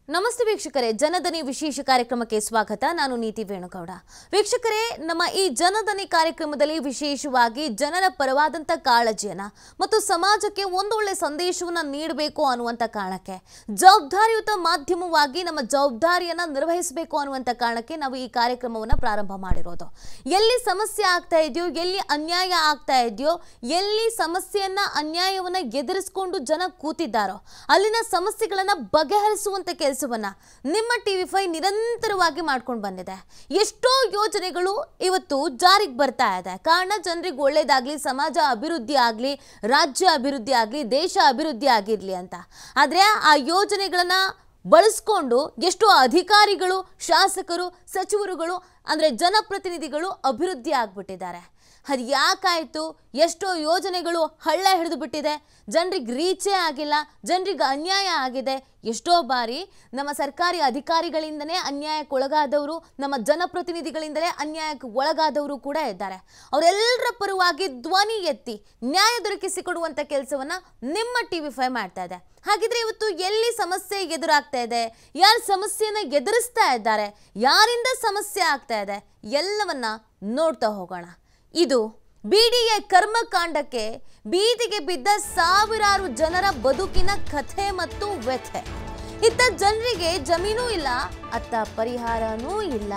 ನಮಸ್ತೆ ವೀಕ್ಷಕರೇ ಜನಧನಿ ವಿಶೇಷ ಕಾರ್ಯಕ್ರಮಕ್ಕೆ ಸ್ವಾಗತ ನಾನು ನೀತಿ ವೇಣುಗೌಡ ವೀಕ್ಷಕರೇ ನಮ್ಮ ಈ ಜನಧನಿ ಕಾರ್ಯಕ್ರಮದಲ್ಲಿ ವಿಶೇಷವಾಗಿ ಜನರ ಪರವಾದಂಥ ಕಾಳಜಿಯನ್ನ ಮತ್ತು ಸಮಾಜಕ್ಕೆ ಒಂದೊಳ್ಳೆ ಸಂದೇಶವನ್ನ ನೀಡಬೇಕು ಅನ್ನುವಂಥ ಕಾರಣಕ್ಕೆ ಜವಾಬ್ದಾರಿಯುತ ಮಾಧ್ಯಮವಾಗಿ ನಮ್ಮ ಜವಾಬ್ದಾರಿಯನ್ನ ನಿರ್ವಹಿಸಬೇಕು ಅನ್ನುವಂಥ ಕಾರಣಕ್ಕೆ ನಾವು ಈ ಕಾರ್ಯಕ್ರಮವನ್ನು ಪ್ರಾರಂಭ ಮಾಡಿರೋದು ಎಲ್ಲಿ ಸಮಸ್ಯೆ ಆಗ್ತಾ ಇದೆಯೋ ಎಲ್ಲಿ ಅನ್ಯಾಯ ಆಗ್ತಾ ಇದೆಯೋ ಎಲ್ಲಿ ಸಮಸ್ಯೆಯನ್ನ ಅನ್ಯಾಯವನ್ನ ಎದುರಿಸಿಕೊಂಡು ಜನ ಕೂತಿದ್ದಾರೋ ಅಲ್ಲಿನ ಸಮಸ್ಯೆಗಳನ್ನ ಬಗೆಹರಿಸುವಂತ ಕೆಲಸವನ್ನ ನಿಮ್ಮ ಟಿವಿ ಫೈ ನಿರಂತರವಾಗಿ ಮಾಡ್ಕೊಂಡು ಬಂದಿದೆ ಎಷ್ಟೋ ಯೋಜನೆಗಳು ಇವತ್ತು ಜಾರಿಗೆ ಬರ್ತಾ ಇದೆ ಕಾರಣ ಜನರಿಗೆ ಒಳ್ಳೇದಾಗ್ಲಿ ಸಮಾಜ ಅಭಿವೃದ್ಧಿ ಆಗಲಿ ರಾಜ್ಯ ಅಭಿವೃದ್ಧಿ ಆಗಲಿ ದೇಶ ಅಭಿವೃದ್ಧಿ ಆಗಿರ್ಲಿ ಅಂತ ಆದರೆ ಆ ಯೋಜನೆಗಳನ್ನ ಬಳಸ್ಕೊಂಡು ಎಷ್ಟೋ ಅಧಿಕಾರಿಗಳು ಶಾಸಕರು ಸಚಿವರುಗಳು ಅಂದರೆ ಜನಪ್ರತಿನಿಧಿಗಳು ಅಭಿವೃದ್ಧಿ ಆಗ್ಬಿಟ್ಟಿದ್ದಾರೆ ಅದು ಯಾಕಾಯಿತು ಎಷ್ಟೋ ಯೋಜನೆಗಳು ಹಳ್ಳ ಹಿಡಿದು ಬಿಟ್ಟಿದೆ ಜನರಿಗೆ ರೀಚೇ ಆಗಿಲ್ಲ ಜನರಿಗೆ ಅನ್ಯಾಯ ಆಗಿದೆ ಎಷ್ಟೋ ಬಾರಿ ನಮ್ಮ ಸರ್ಕಾರಿ ಅಧಿಕಾರಿಗಳಿಂದನೇ ಅನ್ಯಾಯಕ್ಕೆ ಒಳಗಾದವರು ನಮ್ಮ ಜನಪ್ರತಿನಿಧಿಗಳಿಂದಲೇ ಅನ್ಯಾಯಕ್ಕೆ ಒಳಗಾದವರು ಕೂಡ ಇದ್ದಾರೆ ಅವರೆಲ್ಲರ ಪರವಾಗಿ ಧ್ವನಿ ಎತ್ತಿ ನ್ಯಾಯ ದೊರಕಿಸಿಕೊಡುವಂಥ ಕೆಲಸವನ್ನ ನಿಮ್ಮ ಟಿ ವಿ ಫೈ ಮಾಡ್ತಾ ಇದೆ ಹಾಗಿದ್ರೆ ಇವತ್ತು ಎಲ್ಲಿ ಸಮಸ್ಯೆ ಎದುರಾಗ್ತಾ ಇದೆ ಯಾರು ಸಮಸ್ಯೆಯನ್ನ ಎದುರಿಸ್ತಾ ಇದ್ದಾರೆ ಯಾರಿಂದ ಸಮಸ್ಯೆ ಆಗ್ತಾ ಇದೆ ಎಲ್ಲವನ್ನ ನೋಡ್ತಾ ಹೋಗೋಣ ಇದು ಬಿಡಿಎ ಕರ್ಮಕಾಂಡಕ್ಕೆ ಬೀದಿಗೆ ಬಿದ್ದ ಸಾವಿರಾರು ಜನರ ಬದುಕಿನ ಕಥೆ ಮತ್ತು ವ್ಯಥೆ ಇತ್ತ ಜನರಿಗೆ ಜಮೀನೂ ಇಲ್ಲ ಅತ್ತ ಪರಿಹಾರನೂ ಇಲ್ಲ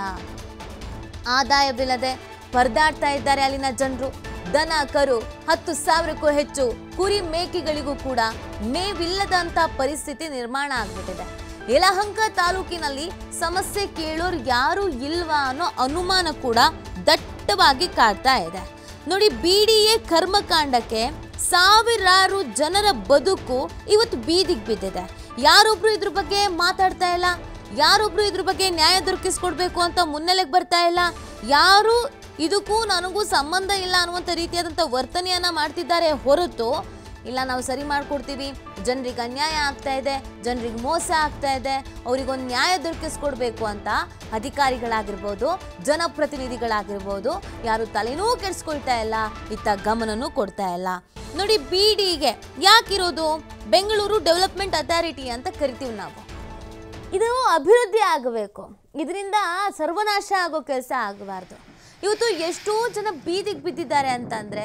ಆದಾಯವಿಲ್ಲದೆ ಪರದಾಡ್ತಾ ಇದ್ದಾರೆ ಅಲ್ಲಿನ ಜನರು ದನ ಕರು ಹತ್ತು ಸಾವಿರಕ್ಕೂ ಹೆಚ್ಚು ಕುರಿ ಮೇಕೆಗಳಿಗೂ ಕೂಡ ಮೇವಿಲ್ಲದಂತ ಪರಿಸ್ಥಿತಿ ನಿರ್ಮಾಣ ಆಗ್ಬಿಟ್ಟಿದೆ ಯಲಹಂಕ ತಾಲೂಕಿನಲ್ಲಿ ಸಮಸ್ಯೆ ಕೇಳೋರು ಯಾರು ಇಲ್ವಾ ಅನ್ನೋ ಅನುಮಾನ ಕೂಡ ದಟ್ಟವಾಗಿ ಕಾಡ್ತಾ ಇದೆ ನೋಡಿ ಬಿಡಿಎ ಕರ್ಮಕಾಂಡಕ್ಕೆ ಸಾವಿರಾರು ಜನರ ಬದುಕು ಇವತ್ತು ಬೀದಿಗೆ ಬಿದ್ದಿದೆ ಯಾರೊಬ್ರು ಇದ್ರ ಬಗ್ಗೆ ಮಾತಾಡ್ತಾ ಇಲ್ಲ ಯಾರೊಬ್ರು ಇದ್ರ ಬಗ್ಗೆ ನ್ಯಾಯ ದೊರಕಿಸ್ಕೊಡ್ಬೇಕು ಅಂತ ಮುನ್ನೆಲೆಗೆ ಬರ್ತಾ ಇಲ್ಲ ಯಾರು ಇದಕ್ಕೂ ನನಗೂ ಸಂಬಂಧ ಇಲ್ಲ ಅನ್ನುವಂಥ ರೀತಿಯಾದಂಥ ವರ್ತನೆಯನ್ನ ಮಾಡ್ತಿದ್ದಾರೆ ಹೊರತು ಇಲ್ಲ ನಾವು ಸರಿ ಮಾಡ್ಕೊಡ್ತೀವಿ ಜನರಿಗೆ ಅನ್ಯಾಯ ಆಗ್ತಾ ಇದೆ ಜನರಿಗೆ ಮೋಸ ಆಗ್ತಾ ಇದೆ ಅವರಿಗೊಂದು ನ್ಯಾಯ ದೊರಕಿಸ್ಕೊಡ್ಬೇಕು ಅಂತ ಅಧಿಕಾರಿಗಳಾಗಿರ್ಬೋದು ಜನಪ್ರತಿನಿಧಿಗಳಾಗಿರ್ಬೋದು ಯಾರು ತಲೆನೂ ಕೆಡಿಸ್ಕೊಳ್ತಾ ಇಲ್ಲ ಇತ್ತ ಗಮನನೂ ಕೊಡ್ತಾ ಇಲ್ಲ ನೋಡಿ ಬಿ ಡಿಗೆ ಯಾಕಿರೋದು ಬೆಂಗಳೂರು ಡೆವಲಪ್ಮೆಂಟ್ ಅಥಾರಿಟಿ ಅಂತ ಕರಿತೀವಿ ನಾವು ಇದು ಅಭಿವೃದ್ಧಿ ಆಗಬೇಕು ಇದರಿಂದ ಸರ್ವನಾಶ ಆಗೋ ಕೆಲಸ ಆಗಬಾರ್ದು ಇವತ್ತು ಎಷ್ಟೋ ಜನ ಬೀದಿಗೆ ಬಿದ್ದಿದ್ದಾರೆ ಅಂತಂದರೆ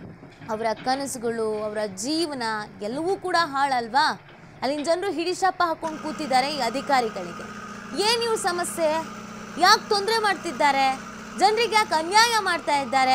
ಅವರ ಕನಸುಗಳು ಅವರ ಜೀವನ ಎಲ್ಲವೂ ಕೂಡ ಹಾಳಲ್ವಾ ಅಲ್ಲಿನ ಜನರು ಹಿಡಿಶಾಪ ಹಾಕೊಂಡು ಕೂತಿದ್ದಾರೆ ಈ ಅಧಿಕಾರಿಗಳಿಗೆ ಏನು ಇವ್ರ ಸಮಸ್ಯೆ ಯಾಕೆ ತೊಂದರೆ ಮಾಡ್ತಿದ್ದಾರೆ ಜನರಿಗೆ ಯಾಕೆ ಅನ್ಯಾಯ ಮಾಡ್ತಾ ಇದ್ದಾರೆ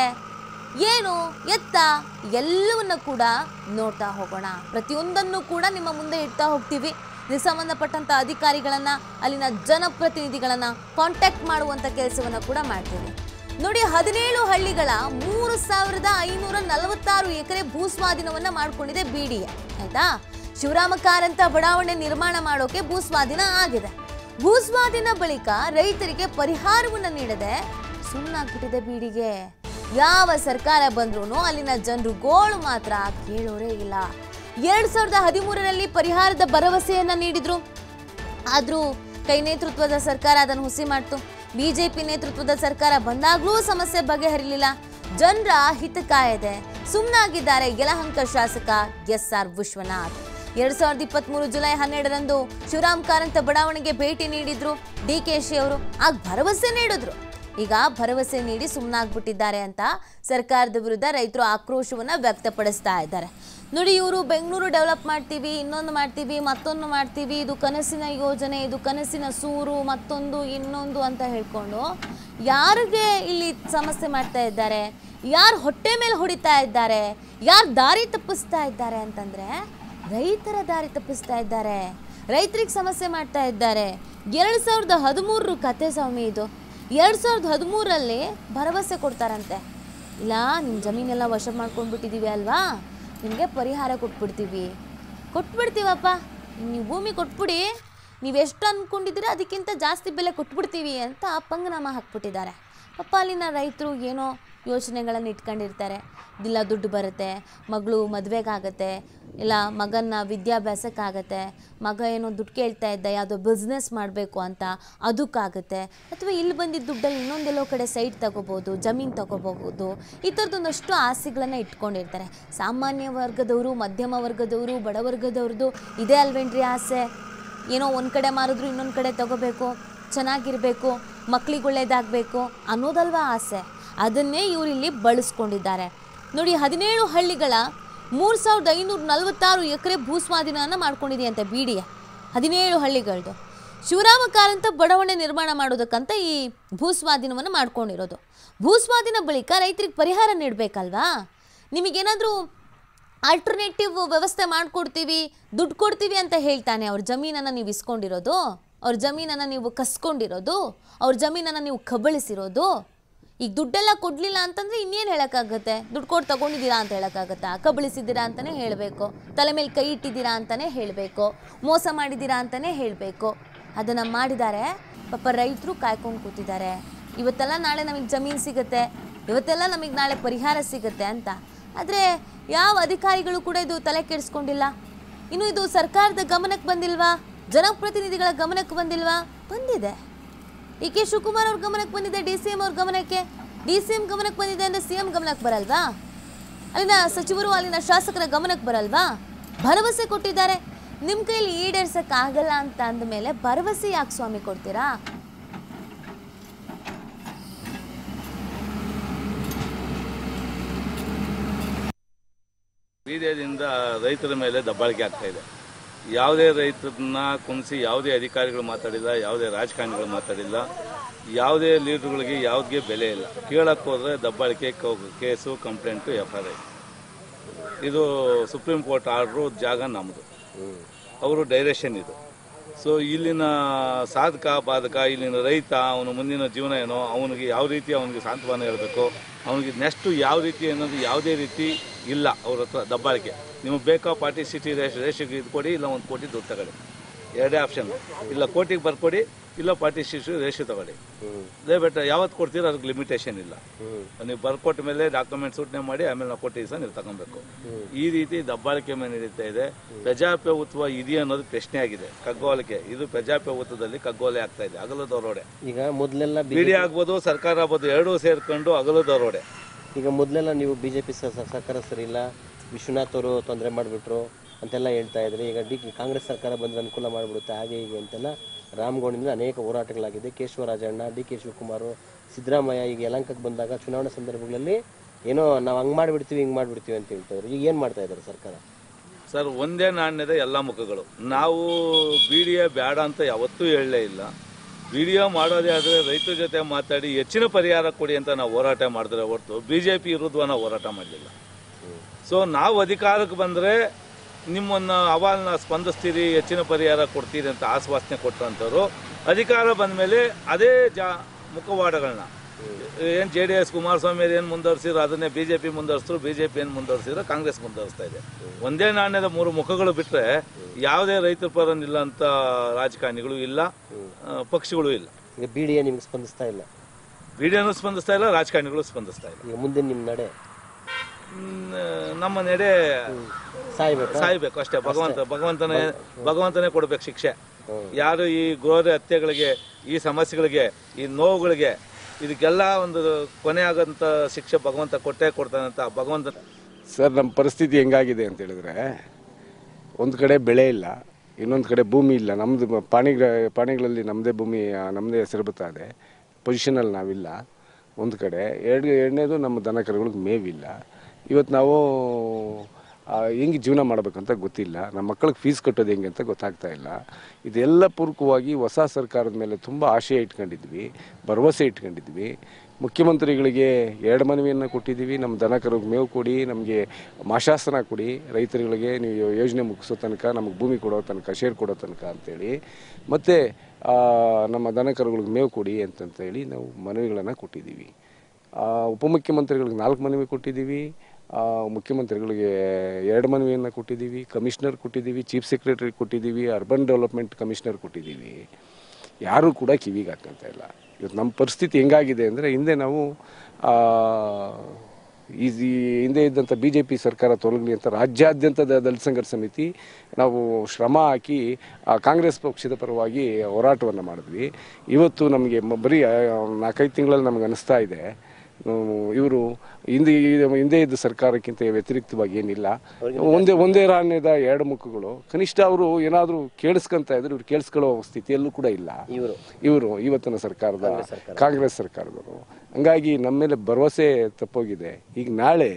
ಏನು ಎತ್ತ ಎಲ್ಲವನ್ನ ಕೂಡ ನೋಡ್ತಾ ಹೋಗೋಣ ಪ್ರತಿಯೊಂದನ್ನು ಕೂಡ ನಿಮ್ಮ ಮುಂದೆ ಇಡ್ತಾ ಹೋಗ್ತೀವಿ ಇದಕ್ಕೆ ಸಂಬಂಧಪಟ್ಟಂಥ ಅಧಿಕಾರಿಗಳನ್ನ ಅಲ್ಲಿನ ಜನಪ್ರತಿನಿಧಿಗಳನ್ನ ಕಾಂಟ್ಯಾಕ್ಟ್ ಮಾಡುವಂಥ ಕೆಲಸವನ್ನ ಕೂಡ ಮಾಡ್ತೀವಿ ನೋಡಿ ಹದಿನೇಳು ಹಳ್ಳಿಗಳ ಮೂರು ಸಾವಿರದ ಐನೂರ ನಲವತ್ತಾರು ಎಕರೆ ಭೂಸ್ವಾಧೀನವನ್ನ ಮಾಡ್ಕೊಂಡಿದೆ ಬಿಡಿಎ ಆಯ್ತಾ ಶಿವರಾಮ ಕಾರಂತ ಬಡಾವಣೆ ನಿರ್ಮಾಣ ಮಾಡೋಕೆ ಭೂಸ್ವಾಧೀನ ಆಗಿದೆ ಭೂಸ್ವಾಧೀನ ಬಳಿಕ ರೈತರಿಗೆ ಪರಿಹಾರವನ್ನ ನೀಡದೆ ಸುಮ್ಮನಾಗ್ಬಿಟ್ಟಿದೆ ಬೀಡಿಗೆ ಯಾವ ಸರ್ಕಾರ ಬಂದ್ರೂ ಅಲ್ಲಿನ ಜನರು ಗೋಳು ಮಾತ್ರ ಕೇಳೋರೇ ಇಲ್ಲ ಎರಡ್ ಸಾವಿರದ ಹದಿಮೂರರಲ್ಲಿ ಪರಿಹಾರದ ಭರವಸೆಯನ್ನ ನೀಡಿದ್ರು ಆದ್ರೂ ಕೈ ನೇತೃತ್ವದ ಸರ್ಕಾರ ಅದನ್ನು ಹುಸಿ ಮಾಡ್ತು ಬಿಜೆಪಿ ನೇತೃತ್ವದ ಸರ್ಕಾರ ಬಂದಾಗ್ಲೂ ಸಮಸ್ಯೆ ಬಗೆಹರಿಲಿಲ್ಲ ಜನರ ಹಿತ ಕಾಯದೆ ಸುಮ್ಮನಾಗಿದ್ದಾರೆ ಯಲಹಂಕ ಶಾಸಕ ಎಸ್ ಆರ್ ವಿಶ್ವನಾಥ್ ಎರಡ್ ಸಾವಿರದ ಇಪ್ಪತ್ಮೂರು ಜುಲೈ ಹನ್ನೆರಡರಂದು ಶಿವರಾಮ್ ಕಾರಂತ ಬಡಾವಣೆಗೆ ಭೇಟಿ ನೀಡಿದ್ರು ಡಿ ಕೆ ಶಿ ಅವರು ಆಗ ಭರವಸೆ ನೀಡಿದ್ರು ಈಗ ಭರವಸೆ ನೀಡಿ ಸುಮ್ಮನಾಗ್ಬಿಟ್ಟಿದ್ದಾರೆ ಅಂತ ಸರ್ಕಾರದ ವಿರುದ್ಧ ರೈತರು ಆಕ್ರೋಶವನ್ನ ವ್ಯಕ್ತಪಡಿಸ್ತಾ ಇದ್ದಾರೆ ನೋಡಿ ಇವರು ಬೆಂಗಳೂರು ಡೆವಲಪ್ ಮಾಡ್ತೀವಿ ಇನ್ನೊಂದು ಮಾಡ್ತೀವಿ ಮತ್ತೊಂದು ಮಾಡ್ತೀವಿ ಇದು ಕನಸಿನ ಯೋಜನೆ ಇದು ಕನಸಿನ ಸೂರು ಮತ್ತೊಂದು ಇನ್ನೊಂದು ಅಂತ ಹೇಳ್ಕೊಂಡು ಯಾರಿಗೆ ಇಲ್ಲಿ ಸಮಸ್ಯೆ ಮಾಡ್ತಾ ಇದ್ದಾರೆ ಯಾರು ಹೊಟ್ಟೆ ಮೇಲೆ ಹೊಡಿತಾ ಇದ್ದಾರೆ ಯಾರು ದಾರಿ ತಪ್ಪಿಸ್ತಾ ಇದ್ದಾರೆ ಅಂತಂದ್ರೆ ರೈತರ ದಾರಿ ತಪ್ಪಿಸ್ತಾ ಇದ್ದಾರೆ ರೈತರಿಗೆ ಸಮಸ್ಯೆ ಮಾಡ್ತಾ ಇದ್ದಾರೆ ಎರಡು ಸಾವಿರದ ಹದಿಮೂರರ ಕತೆ ಸ್ವಾಮಿ ಇದು ಎರಡು ಸಾವಿರದ ಹದಿಮೂರರಲ್ಲಿ ಭರವಸೆ ಕೊಡ್ತಾರಂತೆ ಇಲ್ಲ ನಿಮ್ಮ ಜಮೀನೆಲ್ಲ ವಶ ಮಾಡ್ಕೊಂಡ್ಬಿಟ್ಟಿದ್ದೀವಿ ಅಲ್ವಾ ನಿಮಗೆ ಪರಿಹಾರ ಕೊಟ್ಬಿಡ್ತೀವಿ ಕೊಟ್ಬಿಡ್ತೀವಪ್ಪ ನೀವು ಭೂಮಿ ಕೊಟ್ಬಿಡಿ ನೀವು ಎಷ್ಟು ಅಂದ್ಕೊಂಡಿದ್ದೀರ ಅದಕ್ಕಿಂತ ಜಾಸ್ತಿ ಬೆಲೆ ಕೊಟ್ಬಿಡ್ತೀವಿ ಅಂತ ಪಂಗನಾಮ ಹಾಕ್ಬಿಟ್ಟಿದ್ದಾರೆ ಪಾಪ ಅಲ್ಲಿನ ರೈತರು ಏನೋ ಯೋಚನೆಗಳನ್ನು ಇಟ್ಕೊಂಡಿರ್ತಾರೆ ಇಲ್ಲ ದುಡ್ಡು ಬರುತ್ತೆ ಮಗಳು ಮದುವೆಗಾಗತ್ತೆ ಇಲ್ಲ ಮಗನ ವಿದ್ಯಾಭ್ಯಾಸಕ್ಕಾಗತ್ತೆ ಮಗ ಏನೋ ದುಡ್ಡು ಕೇಳ್ತಾ ಇದ್ದ ಯಾವುದೋ ಬಿಸ್ನೆಸ್ ಮಾಡಬೇಕು ಅಂತ ಅದಕ್ಕಾಗುತ್ತೆ ಅಥವಾ ಇಲ್ಲಿ ಬಂದಿದ್ದ ದುಡ್ಡಲ್ಲಿ ಇನ್ನೊಂದೆಲ್ಲೋ ಕಡೆ ಸೈಟ್ ತಗೋಬೋದು ಜಮೀನು ತಗೋಬಹುದು ಈ ಥರದೊಂದಷ್ಟು ಆಸೆಗಳನ್ನು ಇಟ್ಕೊಂಡಿರ್ತಾರೆ ಸಾಮಾನ್ಯ ವರ್ಗದವರು ಮಧ್ಯಮ ವರ್ಗದವರು ಬಡವರ್ಗದವ್ರದ್ದು ಇದೇ ಅಲ್ವೇನ್ರಿ ಆಸೆ ಏನೋ ಒಂದು ಕಡೆ ಮಾರಿದ್ರು ಇನ್ನೊಂದು ಕಡೆ ತಗೋಬೇಕು ಚೆನ್ನಾಗಿರಬೇಕು ಮಕ್ಳಿಗೆ ಒಳ್ಳೇದಾಗಬೇಕು ಅನ್ನೋದಲ್ವಾ ಆಸೆ ಅದನ್ನೇ ಇವರಿಲ್ಲಿ ಬಳಸ್ಕೊಂಡಿದ್ದಾರೆ ನೋಡಿ ಹದಿನೇಳು ಹಳ್ಳಿಗಳ ಮೂರು ಸಾವಿರದ ಐನೂರ ನಲವತ್ತಾರು ಎಕರೆ ಭೂಸ್ವಾಧೀನವನ್ನು ಮಾಡ್ಕೊಂಡಿದೆಯಂತೆ ಬಿ ಡಿ ಎ ಹದಿನೇಳು ಹಳ್ಳಿಗಳದು ಶಿವರಾಮ ಕಾರಂತ ಬಡಾವಣೆ ನಿರ್ಮಾಣ ಮಾಡೋದಕ್ಕಂತ ಈ ಭೂಸ್ವಾಧೀನವನ್ನು ಮಾಡ್ಕೊಂಡಿರೋದು ಭೂಸ್ವಾಧೀನ ಬಳಿಕ ರೈತರಿಗೆ ಪರಿಹಾರ ನೀಡಬೇಕಲ್ವಾ ನಿಮಗೇನಾದರೂ ಆಲ್ಟರ್ನೇಟಿವ್ ವ್ಯವಸ್ಥೆ ಮಾಡಿಕೊಡ್ತೀವಿ ದುಡ್ಡು ಕೊಡ್ತೀವಿ ಅಂತ ಹೇಳ್ತಾನೆ ಅವ್ರ ಜಮೀನನ್ನು ನೀವು ಇಸ್ಕೊಂಡಿರೋದು ಅವ್ರ ಜಮೀನನ್ನು ನೀವು ಕಸ್ಕೊಂಡಿರೋದು ಅವ್ರ ಜಮೀನನ್ನು ನೀವು ಕಬಳಿಸಿರೋದು ಈಗ ದುಡ್ಡೆಲ್ಲ ಕೊಡಲಿಲ್ಲ ಅಂತಂದರೆ ಇನ್ನೇನು ಹೇಳೋಕ್ಕಾಗತ್ತೆ ದುಡ್ಡು ಕೊಟ್ಟು ತಗೊಂಡಿದ್ದೀರಾ ಅಂತ ಹೇಳೋಕ್ಕಾಗತ್ತಾ ಕಬಳಿಸಿದ್ದೀರಾ ಅಂತಲೇ ಹೇಳಬೇಕು ತಲೆ ಮೇಲೆ ಕೈ ಇಟ್ಟಿದ್ದೀರಾ ಅಂತಲೇ ಹೇಳಬೇಕು ಮೋಸ ಮಾಡಿದ್ದೀರಾ ಅಂತಲೇ ಹೇಳಬೇಕು ಅದನ್ನು ಮಾಡಿದ್ದಾರೆ ಪಾಪ ರೈತರು ಕಾಯ್ಕೊಂಡು ಕೂತಿದ್ದಾರೆ ಇವತ್ತೆಲ್ಲ ನಾಳೆ ನಮಗೆ ಜಮೀನು ಸಿಗುತ್ತೆ ಇವತ್ತೆಲ್ಲ ನಮಗೆ ನಾಳೆ ಪರಿಹಾರ ಸಿಗುತ್ತೆ ಅಂತ ಆದರೆ ಯಾವ ಅಧಿಕಾರಿಗಳು ಕೂಡ ಇದು ತಲೆ ಕೆಡಿಸ್ಕೊಂಡಿಲ್ಲ ಇನ್ನು ಇದು ಸರ್ಕಾರದ ಗಮನಕ್ಕೆ ಬಂದಿಲ್ವಾ ಜನಪ್ರತಿನಿಧಿಗಳ ಗಮನಕ್ಕೆ ಬಂದಿಲ್ವಾ ಬಂದಿದೆ ಡಿ ಕೆ ಶಿವಕುಮಾರ್ ಅವ್ರ ಗಮನಕ್ಕೆ ಬಂದಿದೆ ಡಿ ಸಿ ಎಂ ಅವ್ರ ಗಮನಕ್ಕೆ ಡಿ ಸಿ ಎಂ ಗಮನಕ್ಕೆ ಬಂದಿದೆ ಅಂದರೆ ಸಿ ಎಂ ಗಮನಕ್ಕೆ ಬರಲ್ವಾ ಅಲ್ಲಿನ ಸಚಿವರು ಅಲ್ಲಿನ ಶಾಸಕರ ಗಮನಕ್ಕೆ ಬರಲ್ವಾ ಭರವಸೆ ಕೊಟ್ಟಿದ್ದಾರೆ ನಿಮ್ಮ ಕೈಲಿ ಈಡೇರ್ಸಕ್ಕಾಗಲ್ಲ ಅಂತ ಅಂದಮೇಲೆ ಭರವಸೆ ಯಾಕೆ ಸ್ವಾಮಿ ಕೊಡ್ತೀರಾ ಬೀದಿಯಿಂದ ರೈತರ ಮೇಲೆ ದಬ್ಬಾಳಿಕೆ ಆಗ್ತಾ ಇದೆ ಯಾವುದೇ ರೈತರನ್ನ ಕುಣಿಸಿ ಯಾವುದೇ ಅಧಿಕಾರಿಗಳು ಮಾತಾಡಿಲ್ಲ ಯಾವುದೇ ರಾಜಕಾರಣಿಗಳು ಮಾತಾಡಿಲ್ಲ ಯಾವುದೇ ಲೀಡರ್ಗಳಿಗೆ ಯಾವುದೇ ಬೆಲೆ ಇಲ್ಲ ಕೇಳಕ್ಕೆ ಹೋದ್ರೆ ದಬ್ಬಾಳಿಕೆ ಕೌ- case complaint F I R ಇದು ಸುಪ್ರೀಂ ಕೋರ್ಟ್ ಆರ್ಡ್ರು ಜಾಗ ನಮ್ಮದು ಅವರು ಡೈರೆಕ್ಷನ್ ಇದು ಸೊ ಇಲ್ಲಿನ ಸಾಧಕ ಬಾಧಕ ಇಲ್ಲಿನ ರೈತ ಅವನ ಮುಂದಿನ ಜೀವನ ಏನೋ ಅವನಿಗೆ ಯಾವ ರೀತಿ ಅವನಿಗೆ ಸಾಂತ್ವನ ಹೇಳಬೇಕು ಅವನಿಗೆ ನೆಕ್ಸ್ಟು ಯಾವ ರೀತಿ ಅನ್ನೋದು ಯಾವುದೇ ರೀತಿ ಇಲ್ಲ ಅವ್ರ ಹತ್ರ ದಬ್ಬಾಳಿಕೆ ನಿಮಗೆ ಬೇಕಾ ಪಾರ್ಟಿ ಸಿಟಿ ರೇಷ್ ರೇಷಿಗೆ ಇದು ಕೊಡಿ ಇಲ್ಲ ಒಂದು ಕೋಟಿ ದುಡ್ಡು ತಗೊಳ್ಳಿ ಎರಡೇ ಆಪ್ಷನ್ ಇಲ್ಲ ಕೋಟಿಗೆ ಬರ್ಕೊಡಿ ಇಲ್ಲ ಪಾರ್ಟಿ ಸಿಟಿ ರೇಷು ತಗೊಳ್ಳಿ ದಯವಿಟ್ಟು ಯಾವತ್ತು ಕೊಡ್ತೀರೋ ಅದಕ್ಕೆ ಲಿಮಿಟೇಷನ್ ಇಲ್ಲ ನೀವು ಬರ್ಕೊಟ್ಟ ಮೇಲೆ ಡಾಕ್ಯುಮೆಂಟ್ ಸೂಟನೆ ಮಾಡಿ ಆಮೇಲೆ ನಾವು ಕೊಟ್ಟಿದ್ದು ಸಹ ನೀವು ತಗೊಬೇಕು ಈ ರೀತಿ ದಬ್ಬಾಳಿಕೆ ಮೇಲೆ ನಡೀತಾ ಇದೆ ಪ್ರಜಾಪ್ರಭುತ್ವ ಇದೆಯಾ ಅನ್ನೋದು ಪ್ರಶ್ನೆ ಆಗಿದೆ ಕಗ್ಗೋಲಿಕೆ ಇದು ಪ್ರಜಾಪ್ರಭುತ್ವದಲ್ಲಿ ಕಗ್ಗೋಲೆ ಆಗ್ತಾ ಇದೆ ಅಗಲು ದರೋಡೆ ಈಗ ಮೊದಲೆಲ್ಲ ಬಿಡಿ ಆಗ್ಬೋದು ಸರ್ಕಾರ ಆಗ್ಬೋದು ಎರಡೂ ಸೇರ್ಕೊಂಡು ಅಗಲು ದರೋಡೆ ಈಗ ಮೊದಲೆಲ್ಲ ನೀವು ಬಿ ಜೆ ಪಿ ಸರ್ಕಾರ ಸರಿ ಇಲ್ಲ ವಿಶ್ವನಾಥ್ ಅವರು ತೊಂದರೆ ಮಾಡಿಬಿಟ್ರು ಅಂತೆಲ್ಲ ಹೇಳ್ತಾ ಇದ್ರಿ ಈಗ ಡಿ ಕಾಂಗ್ರೆಸ್ ಸರ್ಕಾರ ಬಂದರೆ ಅನುಕೂಲ ಮಾಡಿಬಿಡುತ್ತೆ ಹಾಗೆ ಹೀಗೆ ಅಂತೆಲ್ಲ ರಾಮಗೌಡನಿಂದ ಅನೇಕ ಹೋರಾಟಗಳಾಗಿದೆ ಕೇಶವರಾಜಣ್ಣ ಡಿ ಕೆ ಶಿವಕುಮಾರ್ ಸಿದ್ದರಾಮಯ್ಯ ಈಗ ಯಲಂಕಕ್ಕೆ ಬಂದಾಗ ಚುನಾವಣಾ ಸಂದರ್ಭಗಳಲ್ಲಿ ಏನೋ ನಾವು ಹಂಗೆ ಮಾಡಿಬಿಡ್ತೀವಿ ಹಿಂಗೆ ಮಾಡಿಬಿಡ್ತೀವಿ ಅಂತ ಹೇಳ್ತಾ ಇದ್ರು ಈಗ ಏನು ಮಾಡ್ತಾ ಇದ್ದಾರೆ ಸರ್ಕಾರ ಸರ್ ಒಂದೇ ನಾಣ್ಯದ ಎಲ್ಲ ಮುಖಗಳು ನಾವು ಬಿಡಿಎ ಬೇಡ ಅಂತ ಯಾವತ್ತೂ ಹೇಳಲೇ ಇಲ್ಲ ವಿಡಿಯೋ ಮಾಡೋದೇ ಆದರೆ ರೈತರ ಜೊತೆ ಮಾತಾಡಿ ಹೆಚ್ಚಿನ ಪರಿಹಾರ ಕೊಡಿ ಅಂತ ನಾವು ಹೋರಾಟ ಮಾಡಿದ್ರೆ ಹೊರತು ಬಿ ಜೆ ಪಿ ವಿರುದ್ಧ ನಾವು ಹೋರಾಟ ಮಾಡಲಿಲ್ಲ ಸೊ ನಾವು ಅಧಿಕಾರಕ್ಕೆ ಬಂದರೆ ನಿಮ್ಮನ್ನು ಅವಾಲ್ನ ಸ್ಪಂದಿಸ್ತೀರಿ ಹೆಚ್ಚಿನ ಪರಿಹಾರ ಕೊಡ್ತೀರಿ ಅಂತ ಆಶ್ವಾಸನೆ ಕೊಟ್ಟಂಥವ್ರು ಅಧಿಕಾರ ಬಂದ ಮೇಲೆ ಅದೇ ಜಾ ಮುಖವಾಡಗಳನ್ನ ಏನು ಜೆ ಡಿ ಎಸ್ ಕುಮಾರಸ್ವಾಮಿ ಏನು ಮುಂದುವರಿಸಿದ್ರು ಅದನ್ನೇ ಬಿ ಜೆ ಪಿ ಮುಂದುವರಿಸಿದ್ರು ಬಿ ಜೆ ಪಿ ಏನು ಮುಂದುವರಿಸಿದ್ರು ಕಾಂಗ್ರೆಸ್ ಮುಂದುವರಿಸ್ತಾ ಇದೆ ಒಂದೇ ನಾಣ್ಯದ ಮೂರು ಮುಖಗಳು ಬಿಟ್ಟರೆ ಯಾವುದೇ ರೈತರ ಪರ ನಿಲ್ಲಂಥ ರಾಜಕಾರಣಿಗಳು ಇಲ್ಲ ಆ, ಪಕ್ಷಗಳು ಇಲ್ಲ ಈಗ ಬಿ ಡಿ ಎ ನಿಮ್ಗೆ ಸ್ಪಂದಿಸ್ತಾ ಇಲ್ಲ ಬಿ ಡಿ ಸ್ಪಂದಿಸ್ತಾ ಇಲ್ಲ ರಾಜಕಾರಣಿಗಳು ಸ್ಪಂದಿಸ್ತಾ ಇಲ್ಲ ಈಗ ಮುಂದೆ ನಿಮ್ಮ ನಡೆ ಹ್ಮ್, ನಮ್ಮ ನಡೆ ಸಾಯ್ಬೇಕು ಸಾಯ್ಬೇಕು ಅಷ್ಟೇ ಭಗವಂತ ಭಗವಂತನೇ ಭಗವಂತನೇ ಕೊಡ್ಬೇಕು ಶಿಕ್ಷೆ ಯಾರು ಈ ಘೋರ ಹತ್ಯೆಗಳಿಗೆ ಈ ಸಮಸ್ಯೆಗಳಿಗೆ ಈ ನೋವುಗಳಿಗೆ ಇದಕ್ಕೆಲ್ಲ ಒಂದು ಕೊನೆ ಆಗಂತ ಶಿಕ್ಷೆ ಭಗವಂತ ಕೊಟ್ಟೇ ಕೊಡ್ತಾನಂತ ಭಗವಂತ ಸರ್ ನಮ್ಮ ಪರಿಸ್ಥಿತಿ ಹೆಂಗಾಗಿದೆ ಅಂತ ಹೇಳಿದ್ರೆ ಒಂದು ಕಡೆ ಬೆಳೆ ಇಲ್ಲ ಇನ್ನೊಂದು ಕಡೆ ಭೂಮಿ ಇಲ್ಲ ನಮ್ಮದು ಪಾಣಿಗಳ ಪಾಣಿಗಳಲ್ಲಿ ನಮ್ಮದೇ ಭೂಮಿ ಆ, ನಮ್ಮದೇ ಹೆಸರು ಬರ್ತಾ ಇದೆ ಪೊಸಿಷನಲ್ಲಿ ನಾವಿಲ್ಲ ಒಂದು ಕಡೆ ಎರಡು ಎರಡನೇದು ನಮ್ಮ ದನ ಕರುಗಳಿಗೆ ಮೇವಿಲ್ಲ ಇವತ್ತು ನಾವು ಆ, ಹೆಂಗೆ ಜೀವನ ಮಾಡಬೇಕಂತ ಗೊತ್ತಿಲ್ಲ ನಮ್ಮ ಮಕ್ಕಳಿಗೆ ಫೀಸ್ ಕಟ್ಟೋದು ಹೆಂಗೆ ಅಂತ ಗೊತ್ತಾಗ್ತಾ ಇಲ್ಲ ಇದೆಲ್ಲ ಪೂರ್ವಕವಾಗಿ ಹೊಸ ಸರ್ಕಾರದ ಮೇಲೆ ತುಂಬ ಆಶಯ ಇಟ್ಕೊಂಡಿದ್ವಿ ಭರವಸೆ ಇಟ್ಕೊಂಡಿದ್ವಿ ಮುಖ್ಯಮಂತ್ರಿಗಳಿಗೆ ಎರಡು ಮನವಿಯನ್ನು ಕೊಟ್ಟಿದ್ದೀವಿ ನಮ್ಮ ದನ ಕರುಗೆ ಮೇವು ಕೊಡಿ ನಮಗೆ ಮಾಶಾಸನ ಕೊಡಿ ರೈತರುಗಳಿಗೆ ನೀವು ಯೋಜನೆ ಮುಗಿಸೋ ತನಕ ನಮಗೆ ಭೂಮಿ ಕೊಡೋ ತನಕ ಶೇರ್ ಕೊಡೋ ತನಕ ಅಂತೇಳಿ ಮತ್ತು ನಮ್ಮ ದನ ಕರುಗಳಿಗೆ ಮೇವು ಕೊಡಿ ಅಂತಂತೇಳಿ ನಾವು ಮನವಿಗಳನ್ನು ಕೊಟ್ಟಿದ್ದೀವಿ ಆ, ಉಪಮುಖ್ಯಮಂತ್ರಿಗಳಿಗೆ ನಾಲ್ಕು ಮನವಿ ಕೊಟ್ಟಿದ್ದೀವಿ ಆ, ಮುಖ್ಯಮಂತ್ರಿಗಳಿಗೆ ಎರಡು ಮನವಿಯನ್ನು ಕೊಟ್ಟಿದ್ದೀವಿ ಕಮಿಷನರ್ ಕೊಟ್ಟಿದ್ದೀವಿ ಚೀಫ್ ಸೆಕ್ರೆಟರಿ ಕೊಟ್ಟಿದ್ದೀವಿ ಅರ್ಬನ್ ಡೆವಲಪ್ಮೆಂಟ್ ಕಮಿಷನರ್ ಕೊಟ್ಟಿದ್ದೀವಿ ಯಾರೂ ಕೂಡ ಕಿವಿಗೆ ಹಾಕಂತ ಇಲ್ಲ ಇವತ್ತು ನಮ್ಮ ಪರಿಸ್ಥಿತಿ ಹೆಂಗಾಗಿದೆ ಅಂದರೆ ಹಿಂದೆ ನಾವು ಆ, ಈ ಈ ಹಿಂದೆ ಇದ್ದಂಥ ಬಿ ಜೆ ಪಿ ಸರ್ಕಾರ ತೊಲಗಲಿ ಅಂತ ರಾಜ್ಯಾದ್ಯಂತ ದ- ದಲಿತ ಸಂಘರ್ಷ ಸಮಿತಿ ನಾವು ಶ್ರಮ ಹಾಕಿ ಆ ಕಾಂಗ್ರೆಸ್ ಪಕ್ಷದ ಪರವಾಗಿ ಹೋರಾಟವನ್ನು ಮಾಡಿದ್ವಿ ಇವತ್ತು ನಮಗೆ ಮ- ಬರೀ ಆ, ನಾಲ್ಕೈದು ತಿಂಗಳಲ್ಲಿ ನಮ್ಗೆ ಅನಿಸ್ತಾ ಇದೆ ಇವರು ಹಿಂದೆ ಹಿಂದೆ ಇದ್ದ ಸರ್ಕಾರಕ್ಕಿಂತ ವ್ಯತಿರಿಕ್ತವಾಗಿ ಏನಿಲ್ಲ ಒಂದೇ ಒಂದೇ ರಾಣ್ಯದ ಎರಡು ಮುಖಗಳು ಕನಿಷ್ಠ ಅವರು ಏನಾದರೂ ಕೇಳಿಸ್ಕೊಂತ ಇದ್ರೆ ಇವ್ರು ಕೇಳಿಸ್ಕೊಳ್ಳೋ ಸ್ಥಿತಿಯಲ್ಲೂ ಕೂಡ ಇಲ್ಲ ಇವರು ಇವರು ಇವತ್ತಿನ ಸರ್ಕಾರದ ಕಾಂಗ್ರೆಸ್ ಸರ್ಕಾರದವರು ಹಂಗಾಗಿ ನಮ್ಮ ಮೇಲೆ ಭರವಸೆ ತಪ್ಪೋಗಿದೆ ಈಗ ನಾಳೆ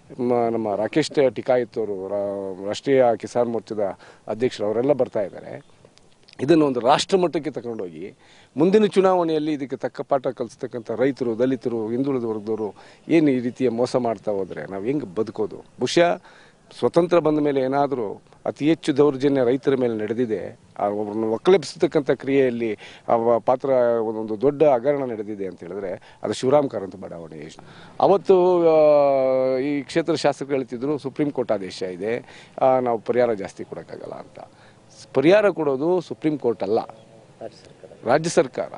ಮ- ನಮ್ಮ ರಾಕೇಶ್ ಟಿಕಾಯತ್ ಅವರು ರಾ- ರಾಷ್ಟ್ರೀಯ ಕಿಸಾನ್ ಮೋರ್ಚಾದ ಅಧ್ಯಕ್ಷರು ಅವರೆಲ್ಲ ಬರ್ತಾ ಇದ್ದಾರೆ ಇದನ್ನು ಒಂದು ರಾಷ್ಟ್ರ ಮಟ್ಟಕ್ಕೆ ತಗೊಂಡೋಗಿ ಮುಂದಿನ ಚುನಾವಣೆಯಲ್ಲಿ ಇದಕ್ಕೆ ತಕ್ಕ ಪಾಠ ಕಲಿಸ್ತಕ್ಕಂಥ ರೈತರು ದಲಿತರು ಹಿಂದುಳಿದ ವರ್ಗದವರು ಏನು ಈ ರೀತಿಯ ಮೋಸ ಮಾಡ್ತಾ ಹೋದರೆ ನಾವು ಹೆಂಗೆ ಬದುಕೋದು ಬಹುಶಃ ಸ್ವತಂತ್ರ ಬಂದ ಮೇಲೆ ಏನಾದರೂ ಅತಿ ಹೆಚ್ಚು ದೌರ್ಜನ್ಯ ರೈತರ ಮೇಲೆ ನಡೆದಿದೆ ಆ ಒಬ್ಬರನ್ನು ಒಕ್ಕಲೆಬ್ಸತಕ್ಕಂಥ ಕ್ರಿಯೆಯಲ್ಲಿ ಅವ ಪಾತ್ರ ಒಂದೊಂದು ದೊಡ್ಡ ಹಗರಣ ನಡೆದಿದೆ ಅಂತ ಹೇಳಿದ್ರೆ ಅದು ಶಿವರಾಮ್ ಕಾರಂತ ಬಡಾವಣೆ ಯೋಜನೆ ಅವತ್ತು ಆ, ಈ ಕ್ಷೇತ್ರ ಶಾಸಕರು ಹೇಳ್ತಿದ್ರು ಸುಪ್ರೀಂ ಕೋರ್ಟ್ ಆದೇಶ ಇದೆ ಆ, ನಾವು ಪರಿಹಾರ ಜಾಸ್ತಿ ಕೊಡೋಕ್ಕಾಗಲ್ಲ ಅಂತ ಪರಿಹಾರ ಕೊಡೋದು ಸುಪ್ರೀಂ ಕೋರ್ಟ್ ಅಲ್ಲ ರಾಜ್ಯ ಸರ್ಕಾರ ರಾಜ್ಯ ಸರ್ಕಾರ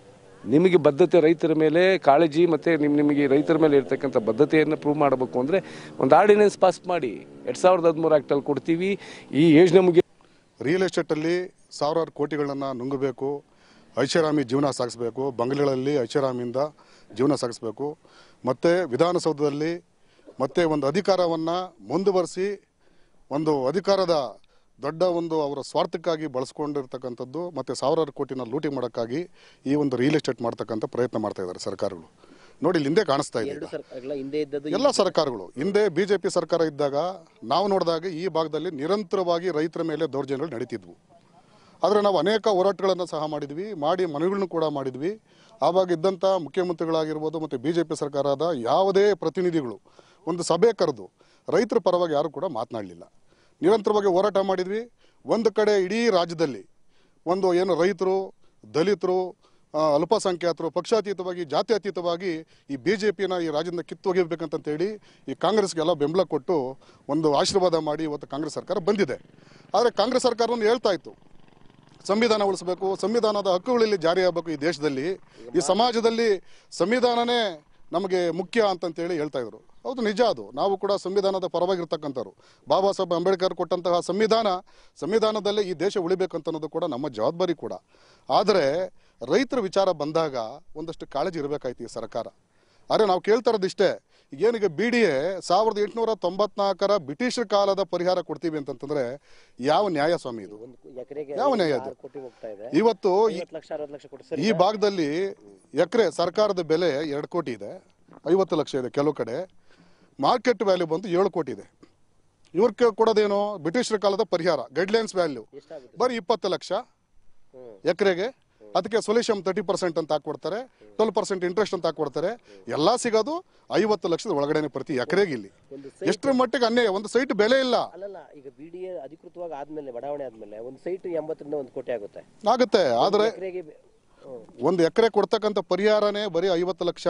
ನಿಮಗೆ ಬದ್ಧತೆ ರೈತರ ಮೇಲೆ ಕಾಳಜಿ ಮತ್ತು ನಿಮ್ಮ ನಿಮಗೆ ರೈತರ ಮೇಲೆ ಇರ್ತಕ್ಕಂಥ ಬದ್ಧತೆಯನ್ನು ಪ್ರೂವ್ ಮಾಡಬೇಕು ಅಂದರೆ ಒಂದು ಆರ್ಡಿನೆನ್ಸ್ ಪಾಸ್ ಮಾಡಿ ಎರಡು ಸಾವಿರದ ಹದಿಮೂರು ಆ್ಯಕ್ಟಲ್ಲಿ ಕೊಡ್ತೀವಿ ಈ ಯೋಜನೆ ಮುಗಿ ರಿಯಲ್ ಎಸ್ಟೇಟಲ್ಲಿ ಸಾವಿರಾರು ಕೋಟಿಗಳನ್ನು ನುಂಗಬೇಕು ಐಷಾರಾಮಿ ಜೀವನ ಸಾಗಿಸ್ಬೇಕು ಬಂಗಲೆಗಳಲ್ಲಿ ಐಷಾರಾಮಿಯಿಂದ ಜೀವನ ಸಾಗಿಸ್ಬೇಕು ಮತ್ತು ವಿಧಾನಸೌಧದಲ್ಲಿ ಮತ್ತೆ ಒಂದು ಅಧಿಕಾರವನ್ನು ಮುಂದುವರಿಸಿ ಒಂದು ಅಧಿಕಾರದ ದೊಡ್ಡ ಒಂದು ಅವರ ಸ್ವಾರ್ಥಕ್ಕಾಗಿ ಬಳಸ್ಕೊಂಡಿರ್ತಕ್ಕಂಥದ್ದು ಮತ್ತು ಸಾವಿರಾರು ಕೋಟಿನ ಲೂಟಿ ಮಾಡೋಕ್ಕಾಗಿ ಈ ಒಂದು ರಿಯಲ್ ಎಸ್ಟೇಟ್ ಮಾಡ್ತಕ್ಕಂಥ ಪ್ರಯತ್ನ ಮಾಡ್ತಾ ಇದ್ದಾರೆ ಸರ್ಕಾರಗಳು ನೋಡಿ ಇಲ್ಲಿ ಹಿಂದೆ ಕಾಣಿಸ್ತಾ ಇದೆ ಎರಡು ಈಗ. ಸರ್ಕಾರಗಳ ಹಿಂದೆ ಇದ್ದದ್ದು ಎಲ್ಲ ಸರ್ಕಾರಗಳು ಹಿಂದೆ ಬಿಜೆಪಿ ಸರ್ಕಾರ ಇದ್ದಾಗ ನಾವು ನೋಡಿದಾಗ ಈ ಭಾಗದಲ್ಲಿ ನಿರಂತರವಾಗಿ ರೈತರ ಮೇಲೆ ದೌರ್ಜನ್ಯಗಳು ನಡೀತಿದ್ವು ಆದರೆ ನಾವು ಅನೇಕ ಹೋರಾಟಗಳನ್ನು ಸಹ ಮಾಡಿದ್ವಿ ಮಾಡಿ ಮನವಿಗಳನ್ನು ಕೂಡ ಮಾಡಿದ್ವಿ ಆವಾಗ ಇದ್ದಂಥ ಮುಖ್ಯಮಂತ್ರಿಗಳಾಗಿರ್ಬೋದು ಮತ್ತು ಬಿ ಜೆ ಪಿ ಸರ್ಕಾರದ ಯಾವುದೇ ಪ್ರತಿನಿಧಿಗಳು ಒಂದು ಸಭೆ ಕರೆದು ರೈತರ ಪರವಾಗಿ ಯಾರು ಕೂಡ ಮಾತನಾಡಲಿಲ್ಲ ನಿರಂತರವಾಗಿ ಹೋರಾಟ ಮಾಡಿದ್ವಿ ಒಂದು ಕಡೆ ಇಡೀ ರಾಜ್ಯದಲ್ಲಿ ಒಂದು ಏನು ರೈತರು ದಲಿತರು ಆ, ಅಲ್ಪಸಂಖ್ಯಾತರು ಪಕ್ಷಾತೀತವಾಗಿ ಜಾತ್ಯತೀತವಾಗಿ ಈ ಬಿ ಜೆ ಪಿನ ಈ ರಾಜ್ಯದಿಂದ ಕಿತ್ತೊಗಿಬೇಕಂತೇಳಿ ಈ ಕಾಂಗ್ರೆಸ್ಗೆಲ್ಲ ಬೆಂಬಲ ಕೊಟ್ಟು ಒಂದು ಆಶೀರ್ವಾದ ಮಾಡಿ ಇವತ್ತು ಕಾಂಗ್ರೆಸ್ ಸರ್ಕಾರ ಬಂದಿದೆ ಆದರೆ ಕಾಂಗ್ರೆಸ್ ಸರ್ಕಾರವನ್ನು ಹೇಳ್ತಾ ಇತ್ತು ಸಂವಿಧಾನ ಉಳಿಸಬೇಕು ಸಂವಿಧಾನದ ಹಕ್ಕುಗಳಲ್ಲಿ ಜಾರಿಯಾಗಬೇಕು ಈ ದೇಶದಲ್ಲಿ ಈ ಸಮಾಜದಲ್ಲಿ ಸಂವಿಧಾನನೇ ನಮಗೆ ಮುಖ್ಯ ಅಂತಂತೇಳಿ ಹೇಳ್ತಾ ಇದ್ರು ಹೌದು ನಿಜ ಅದು ನಾವು ಕೂಡ ಸಂವಿಧಾನದ ಪರವಾಗಿರ್ತಕ್ಕಂಥವ್ರು ಬಾಬಾ ಸಾಹೇಬ್ ಅಂಬೇಡ್ಕರ್ ಕೊಟ್ಟಂತಹ ಸಂವಿಧಾನ ಸಂವಿಧಾನದಲ್ಲೇ ಈ ದೇಶ ಉಳಿಬೇಕಂತ ಅನ್ನೋದು ಕೂಡ ನಮ್ಮ ಜವಾಬ್ದಾರಿ ಕೂಡ ಆದರೆ ರೈತರ ವಿಚಾರ ಬಂದಾಗ ಒಂದಷ್ಟು ಕಾಳಜಿ ಇರಬೇಕಾಯ್ತು ಈ ಸರ್ಕಾರ ಆದರೆ ನಾವು ಕೇಳ್ತಾ ಇರೋದಿಷ್ಟೇ ಏನೀಗ ಬಿ ಡಿ ಎ ಸಾವಿರದ ಎಂಟುನೂರ ತೊಂಬತ್ನಾಲ್ಕರ ಬ್ರಿಟಿಷರ ಕಾಲದ ಪರಿಹಾರ ಕೊಡ್ತೀವಿ ಅಂತಂತಂದ್ರೆ ಯಾವ ನ್ಯಾಯ ಸ್ವಾಮಿ ಇದು ಒಂದು ಎಕರೆಗೆ ಯಾವ ನ್ಯಾಯ ಅದು? ಆರು ಕೋಟಿ ಹೋಗ್ತಾ ಇದೆ ಇವತ್ತು ಈ- ಐವತ್ತು ಲಕ್ಷ ಅರವತ್ತು ಲಕ್ಷ ಕೊಟ್ಟು ಸರಿ ಈ ಭಾಗದಲ್ಲಿ ಎಕರೆ ಸರ್ಕಾರದ ಬೆಲೆ ಎರಡು ಕೋಟಿ ಇದೆ ಐವತ್ತು ಲಕ್ಷ ಇದೆ ಕೆಲವು ಕಡೆ ಮಾರ್ಕೆಟ್ ವ್ಯಾಲ್ಯೂ ಬಂದು ಏಳು ಕೋಟಿ ಇದೆ ಇವ್ರಿಗೆ ಕೊಡೋದೇನು ಬ್ರಿಟಿಷರ ಕಾಲದ ಪರಿಹಾರ ಗೈಡ್ಲೈನ್ಸ್ ವ್ಯಾಲ್ಯೂ ಎಷ್ಟಾಗುತ್ತೆ ಬರೀ ಇಪ್ಪತ್ತು ಲಕ್ಷ ಹ್ಮ್. ಎಕರೆಗೆ ಅದಕ್ಕೆ ಸೊಲ್ಯೂಷನ್ ತರ್ಟಿ ಪರ್ಸೆಂಟ್ ಅಂತ ಹಾಕ್ಕೊಡ್ತಾರೆ ಟ್ವೆಲ್ ಪರ್ಸೆಂಟ್ ಇಂಟ್ರೆಸ್ಟ್ ಅಂತ ಹಾಕ್ಕೊಡ್ತಾರೆ ಎಲ್ಲ ಸಿಗೋದು ಐವತ್ತು ಲಕ್ಷದ ಒಳಗಡೆನೆ ಪ್ರತಿ ಎಕರೆಗೆ ಇಲ್ಲಿ ಒಂದು ಎಷ್ಟರ ಮಟ್ಟಿಗೆ ಅನ್ಯಾಯ ಒಂದು ಸೈಟ್ ಬೆಲೆ ಇಲ್ಲ ಅಲ್ಲಲ್ಲ ಈಗ ಬಿ ಡಿ ಎ ಅಧಿಕೃತವಾಗಿ ಆದ್ಮೇಲೆ ಬಡಾವಣೆ ಆದ್ಮೇಲೆ ಒಂದು ಸೈಟ್ ಎಂಬತ್ತರಿಂದ ಒಂದು ಕೋಟಿ ಆಗುತ್ತೆ ಆಗುತ್ತೆ ಆದ್ರೆ ಎಕರೆಗೆ ಹ್ಮ್ ಒಂದು ಎಕರೆ ಕೊಡ್ತಕ್ಕಂಥ ಪರಿಹಾರನೇ ಬರೀ ಐವತ್ತು ಲಕ್ಷ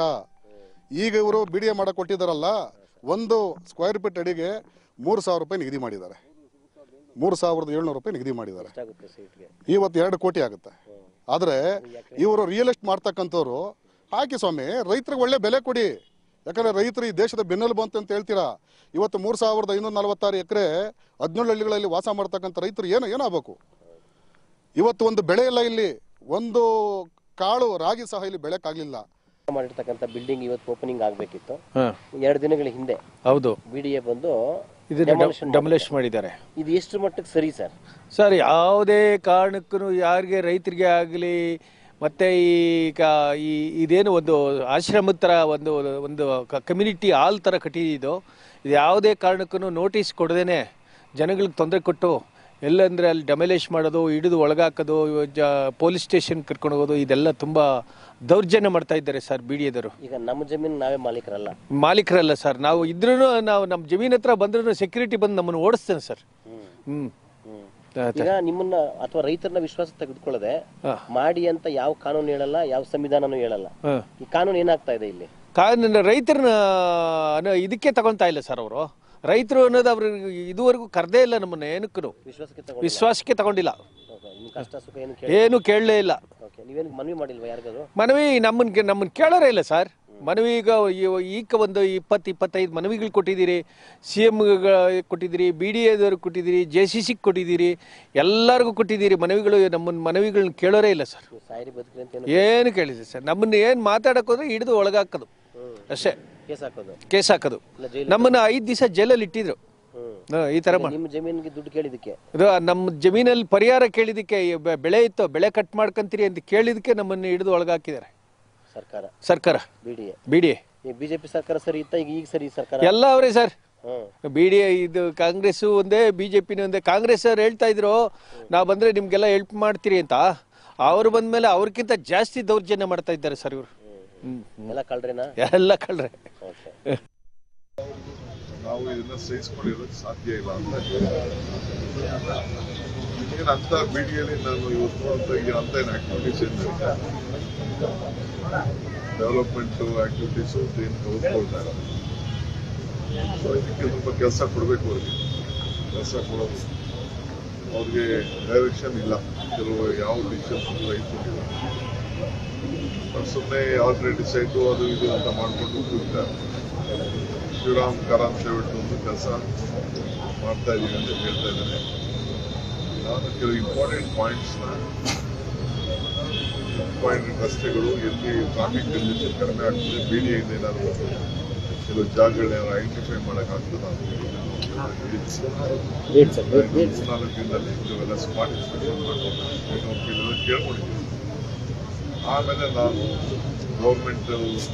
ಈಗ ಇವರು ಬಿಡಿಎ ಮಾಡಕ್ ಕೊಟ್ಟಿದ್ದಾರಲ್ಲ ಒಂದು ಸ್ಕ್ವೇರ್ ಫೀಟ್ ಅಡಿಗೆ ಮೂರು ಸಾವಿರ ರೂಪಾಯಿ ನಿಗದಿ ಮಾಡಿದ್ದಾರೆ ಮೂರು ಸಾವಿರದ ಏಳ್ನೂರು ರೂಪಾಯಿ ನಿಗದಿ ಮಾಡಿದ್ದಾರೆ ಎಷ್ಟಾಗುತ್ತೆ ಸೈಟ್ಗೆ ಇವತ್ತು ಎರಡು ಕೋಟಿ ಆಗುತ್ತೆ ಆದರೆ ಇವರು ರಿಯಲ್ ಎಸ್ಟೇಟ್ ಮಾಡ್ತಕ್ಕಂಥವ್ರು ಹಾಕಿ ಸ್ವಾಮಿ ರೈತರಿಗೆ ಒಳ್ಳೆ ಬೆಲೆ ಕೊಡಿ ಯಾಕಂದ್ರೆ ರೈತರು ಈ ದೇಶದ ಬೆನ್ನೆಲುಬು ಅಂತ ಅಂತ ಹೇಳ್ತೀರಾ ಇವತ್ತು ಮೂರು ಸಾವಿರದ ಐನೂರ ನಲವತ್ತಾರು ಎಕರೆ ಹದಿನೇಳು ಹಳ್ಳಿಗಳಲ್ಲಿ ವಾಸ ಮಾಡ್ತಕ್ಕಂಥ ರೈತರು ಏನು ಏನಾಗಬೇಕು ಇವತ್ತು ಒಂದು ಬೆಳೆ ಇಲ್ಲ ಇಲ್ಲಿ ಒಂದು ಕಾಳು ರಾಗಿ ಸಹ ಇಲ್ಲಿ ಬೆಳೆಕ್ಕಾಗಲಿಲ್ಲ ಮಾಡಿರ್ತಕ್ಕಂಥ ಬಿಲ್ಡಿಂಗ್ ಇವತ್ತು ಓಪನಿಂಗ್ ಆಗಬೇಕಿತ್ತು ಹಾ, ಎರಡು ದಿನಗಳ ಹಿಂದೆ ಹೌದು ಬಿ ಡಿ ಎ ಬಂದು ಇದನ್ನ demolition ಡಮಲೇಶ್ ಮಾಡಿದ್ದಾರೆ ಇದು ಎಷ್ಟು ಮಟ್ಟಕ್ಕೆ ಸರಿ ಸರ್ ಸರ್ ಯಾವುದೇ ಕಾರಣಕ್ಕೂ ಯಾರಿಗೆ ರೈತರಿಗೆ ಆಗಲಿ ಮತ್ತು ಈ ಕ- ಈ ಇದೇನು ಒಂದು ಆಶ್ರಮದ ಥರ ಒಂದು ಒಂದು ಕಮ್ಯುನಿಟಿ ಹಾಲ್ ಥರ ಕಟ್ಟಿದ್ದು ಇದು ಯಾವುದೇ ಕಾರಣಕ್ಕೂ ನೋಟಿಸ್ ಕೊಡದೇನೆ ಜನಗಳಿಗೆ ತೊಂದರೆ ಕೊಟ್ಟು ಎಲ್ಲಂದ್ರೆ ಅಲ್ಲಿ ಡಮಲೇಶ್ ಮಾಡೋದು ಹಿಡಿದು ಒಳಗಾಕೋದು ಜ ಪೊಲೀಸ್ ಸ್ಟೇಷನ್ ಕರ್ಕೊಂಡು ಹೋಗೋದು ಇದೆಲ್ಲ ತುಂಬ ದೌರ್ಜನ್ಯ ಮಾಡ್ತಾ ಇದ್ದಾರೆ ಸರ್ ಬಿ ಡಿ ಎದವರು ಈಗ ನಮ್ಮ ಜಮೀನು ನಾವೇ ಮಾಲೀಕರಲ್ಲ ಮಾಲೀಕರಲ್ಲ ಸರ್ ನಾವು ಇದ್ರೂ ನಾವು ನಮ್ಮ ಜಮೀನ್ ಹತ್ರ ಬಂದ್ರೂ ಸೆಕ್ಯೂರಿಟಿ ಬಂದು ನಮ್ಮನ್ನು ಓಡಿಸ್ತೇನೆ ಸರ್ ಹ್ಮ್ ಈಗ ನಿಮ್ಮನ್ನ ಅಥವಾ ರೈತರನ್ನ ವಿಶ್ವಾಸ ತೆಗೆದುಕೊಳ್ಳದೆ ಹಾ. ಮಾಡಿ ಅಂತ ಯಾವ ಕಾನೂನು ಹೇಳಲ್ಲ ಯಾವ ಸಂವಿಧಾನನೂ ಹೇಳಲ್ಲ ಹಾ. ಈ ಕಾನೂನು ಏನಾಗ್ತಾ ಇದೆ ಇಲ್ಲಿ ಕಾನೂನು ರೈತರನ್ನ ಅನ್ನೋ ಇದಕ್ಕೆ ತಗೊಳ್ತಾ ಇಲ್ಲ ಸರ್ ಅವರು ರೈತರು ಅನ್ನೋದು ಅವ್ರು ಇದುವರೆಗೂ ಕರೆದೇ ಇಲ್ಲ ನಮ್ಮನ್ನ ಏನಕ್ಕೂ ವಿಶ್ವಾಸಕ್ಕೆ ತಗೊಂಡು ವಿಶ್ವಾಸಕ್ಕೆ ತಗೊಂಡಿಲ್ಲ ನಿಮ್ ಕಷ್ಟ ಸುಖ ಏನು ಕೇಳಿ ಏನು ಕೇಳಲೇ ಇಲ್ಲ ಓಕೆ ನೀವೇನು ಮನವಿ ಮಾಡಿಲ್ವಾ ಯಾರಿಗಾದ್ರು ಮನವಿ ನಮ್ಮನ್ನ ನಮ್ಮನ್ನ ಕೇಳೋರೇ ಇಲ್ಲ ಸರ್ ಮನವಿ ಈಗ ಇವ- ಈಗ ಒಂದು ಇಪ್ಪತ್ತು ಇಪ್ಪತ್ತೈದು ಮನವಿಗಳು ಕೊಟ್ಟಿದ್ದೀರಿ ಸಿ ಎಮ್ ಕೊಟ್ಟಿದ್ದೀರಿ ಬಿ ಡಿ ಎದವ್ರಿಗೆ ಕೊಟ್ಟಿದ್ದೀರಿ ಜೆ ಸಿ ಸಿಗೆ ಕೊಟ್ಟಿದ್ದೀರಿ ಎಲ್ಲರಿಗೂ ಕೊಟ್ಟಿದ್ದೀರಿ ಮನವಿಗಳು ನಮ್ಮನ್ನ ಮನವಿಗಳನ್ನ ಕೇಳೋರೇ ಇಲ್ಲ ಸರ್ ನೀವು ಸಾಯರಿ ಬದುಕ್ರಿ ಅಂತ ಏನು ಏನು ಕೇಳಿದೆ ಸರ್ ನಮ್ಮನ್ನ ಏನು ಮಾತಾಡಕ್ಕೆ ಹೋದ್ರೆ ಹಿಡಿದು ಒಳಗಾಕೋದು ಹ್ಮ್ ಅಷ್ಟೇ ಕೇಸ್ ಹಾಕೋದು ಕೇಸ್ ಹಾಕೋದು ಇಲ್ಲ ಜೈಲು ನಮ್ಮನ್ನ ಐದು ದಿವಸ ಜೈಲಲ್ಲಿ ಇಟ್ಟಿದ್ರು ಹ್ಮ್ ಹಾ, ಈ ತರ ಮಾಡಿ ನಿಮ್ಮ ಜಮೀನಿಗೆ ದುಡ್ಡು ಕೇಳಿದಕ್ಕೆ ಇದು ನಮ್ಮ ಜಮೀನಲ್ಲಿ ಪರಿಹಾರ ಕೇಳಿದಕ್ಕೆ ಈ ಬೆ- ಬೆಳೆ ಇತ್ತು ಬೆಳೆ ಕಟ್ ಮಾಡ್ಕೊಂತೀರಿ ಅಂತ ಕೇಳಿದಕ್ಕೆ ನಮ್ಮನ್ನು ಹಿಡಿದು ಒಳಗಾಕಿದ್ದಾರೆ ಸರ್ಕಾರ ಸರ್ಕಾರ B D A B D ಈ ಬಿಜೆಪಿ ಸರ್ಕಾರ ಸರಿ ಇತ್ತ ಈಗ ಈಗ ಸರಿ ಈ ಸರ್ಕಾರ ಎಲ್ಲ ಅವರೇ ಸರ್ ಹ್ಮ್ ಬಿ ಡಿ ಇದು ಕಾಂಗ್ರೆಸ್ ಒಂದೇ ಬಿ ಜೆ ಪಿನೂ ಒಂದೇ ಕಾಂಗ್ರೆಸ್ ಅವ್ರು ಹೇಳ್ತಾ ಇದ್ರು ನಾವು ಬಂದ್ರೆ ನಿಮ್ಗೆಲ್ಲ ಹೆಲ್ಪ್ ಮಾಡ್ತೀರಿ ಅಂತ ಅವ್ರು ಬಂದ್ಮೇಲೆ ಅವ್ರಿಗಿಂತ ಜಾಸ್ತಿ ದೌರ್ಜನ್ಯ ಮಾಡ್ತಾ ಇದ್ದಾರೆ ಸರ್ ಇವರು ಹ್ಮ್ ಎಲ್ಲ ಕಳ್ರೇನಾ ಎಲ್ಲ ಕಳ್ರೆ ಓಕೆ ನಾವು ಇದನ್ನ ಸಹಿಸ್ಕೊಂಡಿರೋದಕ್ಕೆ ಸಾಧ್ಯ ಇಲ್ಲ ಅಂತ ಏನು ಅಂತ ಬಿಡಿಯಲ್ಲಿ ನಾನು ಇವತ್ತು ನೋಡಿದ ಈಗ ಅಂತ ಏನು ಆಕ್ಟಿವಿಟೀಸ್ ಏನು ನಡೀತಾ ಡೆವಲಪ್ಮೆಂಟ್ ಆಕ್ಟಿವಿಟೀಸ್ ಏನು ತೋರಿಸ್ಕೊಳ್ತಾ ಇಲ್ಲ ಸೊ ಇದಕ್ಕೆ ಸ್ವಲ್ಪ ಕೆಲಸ ಕೊಡಬೇಕು ಅವ್ರಿಗೆ ಕೆಲಸ ಕೊಡೋದು ಅವ್ರಿಗೆ ಡೈರೆಕ್ಷನ್ ಇಲ್ಲ ಕೆಲವು ಯಾವ ಡಿಸಿಷನ್ ರೈತರಿಲ್ಲ ಸುಮ್ಮನೆ ಯಾವ್ದ್ರೆ ಡಿಸೈಡು ಅದು ಇದು ಅಂತ ಮಾಡ್ಕೊಂಡು ಕೂರ್ತಾರೆ ಶಿವರಾಮ್ ಕಾರಂತ್ ಹೇಳ್ಬಿಟ್ಟು ಒಂದು ಕೆಲಸ ಮಾಡ್ತಾ ಇದೀವಿ ಅಂತ ಹೇಳ್ತಾ ಇದ್ದಾರೆ ನಾನು ಕೆಲವು ಇಂಪಾರ್ಟೆಂಟ್ ಪಾಯಿಂಟ್ಸ್ನ ಇಂಪಾರ್ಟೆಂಟ್ ರಸ್ತೆಗಳು ಎಲ್ಲಿ ಟ್ರಾಫಿಕ್ ಕಂಜೆಷನ್ ಕಡಿಮೆ ಆಗ್ತದೆ ಬಿಡಿಯಿಂದ ಏನಾದ್ರು ಕೆಲವು ಜಾಗಗಳನ್ನ ಐಡೆಂಟಿಫೈ ಮಾಡೋಕ್ಕಾಗ್ತದೆ ಅಂತ ವೇಟ್ ಸರ್ ವೇಟ್ ವೇಟ್ ಮೂರ್ನಾಲ್ಕು ದಿನದಲ್ಲಿ ಇವೆಲ್ಲ ಸ್ಪಾಟ್ ಇನ್ಸ್ಪೆಕ್ಷನ್ ಮಾಡ್ಕೊಂಡು ಇದೆಲ್ಲ ಕೇಳ್ಕೊಂಡಿದ್ದೀನಿ ಆಮೇಲೆ ನಾನು ಗೌರ್ಮೆಂಟ್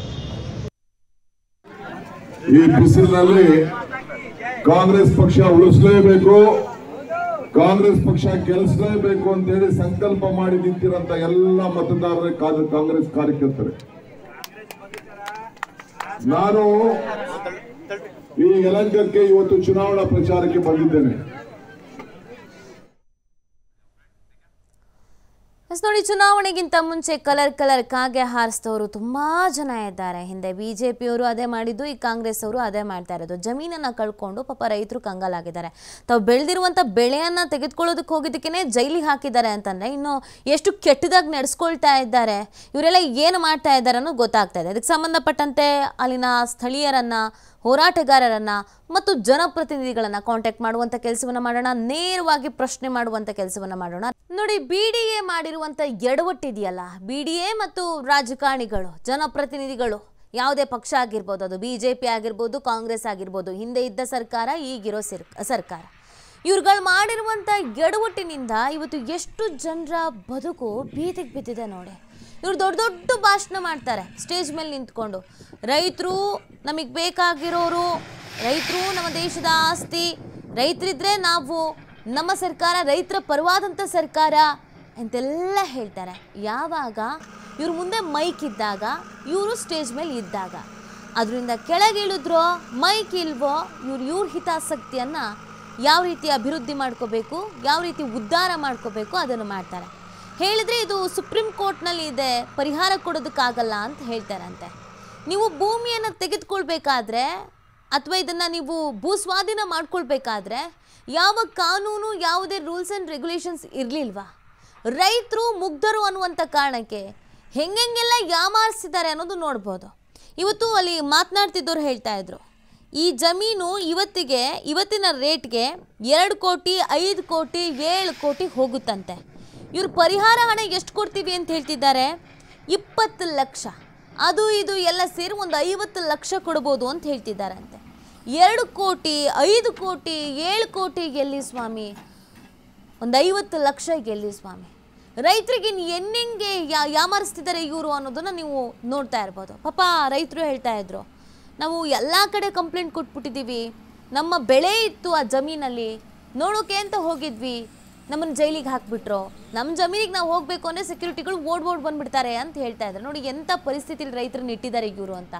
ಈ ಬಿಸಿಲಿನಲ್ಲಿ ಕಾಂಗ್ರೆಸ್ ಪಕ್ಷ ಉಳಿಸಲೇಬೇಕು ಕಾಂಗ್ರೆಸ್ ಪಕ್ಷ ಗೆಲ್ಲಿಸಲೇಬೇಕು ಅಂತೇಳಿ ಸಂಕಲ್ಪ ಮಾಡಿ ನಿಂತಿರಂತ ಎಲ್ಲ ಮತದಾರರೇ ಕಾ- ಕಾಂಗ್ರೆಸ್ ಕಾರ್ಯಕರ್ತರೆ ನಾನು ಈ ಯಲಂಕಕ್ಕೆ ಇವತ್ತು ಚುನಾವಣಾ ಪ್ರಚಾರಕ್ಕೆ ಬಂದಿದ್ದೇನೆ ಎಸ್ ನೋಡಿ ಚುನಾವಣೆಗಿಂತ ಮುಂಚೆ ಕಲರ್ ಕಲರ್ ಕಾಗೆ ಹಾರಿಸಿದವರು ತುಂಬಾ ಜನ ಇದ್ದಾರೆ ಹಿಂದೆ ಬಿಜೆಪಿಯವರು ಅದೇ ಮಾಡಿದ್ದು ಈ ಕಾಂಗ್ರೆಸ್ ಅವರು ಅದೇ ಮಾಡ್ತಾ ಇರೋದು ಜಮೀನನ್ನ ಕಳ್ಕೊಂಡು ಪಾಪ ರೈತರು ಕಂಗಾಲಾಗಿದ್ದಾರೆ ತಾವು ಬೆಳೆದಿರುವಂಥ ಬೆಳೆಯನ್ನ ತೆಗೆದುಕೊಳ್ಳೋದಕ್ಕೆ ಹೋಗಿದ್ದಕ್ಕೆ ಜೈಲಿಗೆ ಹಾಕಿದ್ದಾರೆ ಅಂತಂದ್ರೆ ಇನ್ನು ಎಷ್ಟು ಕೆಟ್ಟದಾಗಿ ನಡೆಸ್ಕೊಳ್ತಾ ಇದ್ದಾರೆ ಇವರೆಲ್ಲ ಏನು ಮಾಡ್ತಾ ಇದ್ದಾರೆ ಅನ್ನೋದು ಗೊತ್ತಾಗ್ತಾ ಇದೆ ಅದಕ್ಕೆ ಸಂಬಂಧಪಟ್ಟಂತೆ ಅಲ್ಲಿನ ಸ್ಥಳೀಯರನ್ನ ಹೋರಾಟಗಾರರನ್ನ ಮತ್ತು ಜನಪ್ರತಿನಿಧಿಗಳನ್ನ ಕಾಂಟ್ಯಾಕ್ಟ್ ಮಾಡುವಂತ ಕೆಲಸವನ್ನ ಮಾಡೋಣ ನೇರವಾಗಿ ಪ್ರಶ್ನೆ ಮಾಡುವಂತ ಕೆಲಸವನ್ನ ಮಾಡೋಣ ನೋಡಿ ಬಿ ಡಿ ಎ ಮಾಡಿರುವಂತ ಎಡವಟ್ಟಿದೆಯಲ್ಲ ಬಿ ಡಿ ಎ ಮತ್ತು ರಾಜಕಾರಣಿಗಳು ಜನಪ್ರತಿನಿಧಿಗಳು ಯಾವುದೇ ಪಕ್ಷ ಆಗಿರ್ಬೋದು ಅದು ಬಿ ಜೆ ಪಿ ಆಗಿರ್ಬೋದು ಕಾಂಗ್ರೆಸ್ ಆಗಿರ್ಬೋದು ಹಿಂದೆ ಇದ್ದ ಸರ್ಕಾರ ಈಗಿರೋ ಸಿರ್ ಸರ್ಕಾರ ಇವ್ರುಗಳು ಮಾಡಿರುವಂಥ ಎಡವಟ್ಟಿನಿಂದ ಇವತ್ತು ಎಷ್ಟು ಜನರ ಬದುಕು ಬೀದಿಗೆ ಬಿದ್ದಿದೆ ನೋಡಿ ಇವ್ರು ದೊಡ್ಡ ದೊಡ್ಡ ಭಾಷಣ ಮಾಡ್ತಾರೆ ಸ್ಟೇಜ್ ಮೇಲೆ ನಿಂತ್ಕೊಂಡು ರೈತರು ನಮಗೆ ಬೇಕಾಗಿರೋರು ರೈತರು ನಮ್ಮ ದೇಶದ ಆಸ್ತಿ ರೈತರಿದ್ರೆ ನಾವು ನಮ್ಮ ಸರ್ಕಾರ ರೈತರ ಪರವಾದಂಥ ಸರ್ಕಾರ ಅಂತೆಲ್ಲ ಹೇಳ್ತಾರೆ ಯಾವಾಗ ಇವ್ರ ಮುಂದೆ ಮೈಕ್ ಇದ್ದಾಗ ಇವರು ಸ್ಟೇಜ್ ಮೇಲೆ ಇದ್ದಾಗ ಅದರಿಂದ ಕೆಳಗಿಳಿದ್ರೋ ಮೈಕ್ ಇಲ್ವೋ ಇವ್ರು ಇವ್ರ ಹಿತಾಸಕ್ತಿಯನ್ನು ಯಾವ ರೀತಿ ಅಭಿವೃದ್ಧಿ ಮಾಡ್ಕೋಬೇಕು ಯಾವ ರೀತಿ ಉದ್ಧಾರ ಮಾಡ್ಕೋಬೇಕು ಅದನ್ನು ಮಾಡ್ತಾರೆ ಹೇಳಿದ್ರೆ ಇದು ಸುಪ್ರೀಂ ಕೋರ್ಟ್ನಲ್ಲಿ ಇದೆ ಪರಿಹಾರ ಕೊಡೋದಕ್ಕಾಗಲ್ಲ ಅಂತ ಹೇಳ್ತಾರಂತೆ ನೀವು ಭೂಮಿಯನ್ನು ತೆಗೆದುಕೊಳ್ಬೇಕಾದ್ರೆ ಅಥವಾ ಇದನ್ನು ನೀವು ಭೂಸ್ವಾಧೀನ ಮಾಡ್ಕೊಳ್ಬೇಕಾದ್ರೆ ಯಾವ ಕಾನೂನು ಯಾವುದೇ ರೂಲ್ಸ್ ಆ್ಯಂಡ್ ರೆಗ್ಯುಲೇಷನ್ಸ್ ಇರಲಿಲ್ವಾ ರೈತರು ಮುಗ್ಧರು ಅನ್ನುವಂಥ ಕಾರಣಕ್ಕೆ ಹೆಂಗೆಂಗೆಲ್ಲ ಯಾಮಾರಿಸಿದ್ದಾರೆ ಅನ್ನೋದು ನೋಡ್ಬೋದು ಇವತ್ತು ಅಲ್ಲಿ ಮಾತನಾಡ್ತಿದ್ದವ್ರು ಹೇಳ್ತಾ ಇದ್ರು ಈ ಜಮೀನು ಇವತ್ತಿಗೆ ಇವತ್ತಿನ ರೇಟ್ಗೆ ಎರಡು ಕೋಟಿ ಐದು ಕೋಟಿ ಏಳು ಕೋಟಿ ಹೋಗುತ್ತಂತೆ ಇವ್ರು ಪರಿಹಾರ ಹಣ ಎಷ್ಟು ಕೊಡ್ತೀವಿ ಅಂತ ಹೇಳ್ತಿದ್ದಾರೆ ಇಪ್ಪತ್ತು ಲಕ್ಷ ಅದು ಇದು ಎಲ್ಲ ಸೇರಿ ಒಂದು ಐವತ್ತು ಲಕ್ಷ ಕೊಡ್ಬೋದು ಅಂತ ಹೇಳ್ತಿದ್ದಾರಂತೆ ಎರಡು ಕೋಟಿ ಐದು ಕೋಟಿ ಏಳು ಕೋಟಿ ಎಲ್ಲಿ ಸ್ವಾಮಿ ಒಂದು ಐವತ್ತು ಲಕ್ಷ ಗೆಲ್ಲಿ ಸ್ವಾಮಿ ರೈತರಿಗೆ ಇನ್ನು ಎಣ್ಣೆಂಗೆ ಯಾ ಯಾಮಾರಿಸ್ತಿದ್ದಾರೆ ಇವರು ಅನ್ನೋದನ್ನ ನೀವು ನೋಡ್ತಾ ಇರ್ಬೋದು ಪಾಪ ರೈತರು ಹೇಳ್ತಾ ಇದ್ರು ನಾವು ಎಲ್ಲ ಕಡೆ ಕಂಪ್ಲೇಂಟ್ ಕೊಟ್ಬಿಟ್ಟಿದ್ದೀವಿ ನಮ್ಮ ಬೆಳೆ ಇತ್ತು ಆ ಜಮೀನಲ್ಲಿ ನೋಡೋಕೆ ಅಂತ ಹೋಗಿದ್ವಿ ನಮ್ಮನ್ನು ಜೈಲಿಗೆ ಹಾಕ್ಬಿಟ್ರು ನಮ್ಮ ಜಮೀನಿಗೆ ನಾವು ಹೋಗಬೇಕು ಅಂದರೆ ಸೆಕ್ಯೂರಿಟಿಗಳು ಓಡ್ ಓಡ್ ಬಂದ್ಬಿಡ್ತಾರೆ ಅಂತ ಹೇಳ್ತಾ ಇದ್ದಾರೆ ನೋಡಿ ಎಂಥ ಪರಿಸ್ಥಿತಿಲಿ ರೈತರನ್ನ ಇಟ್ಟಿದ್ದಾರೆ ಇವರು ಅಂತ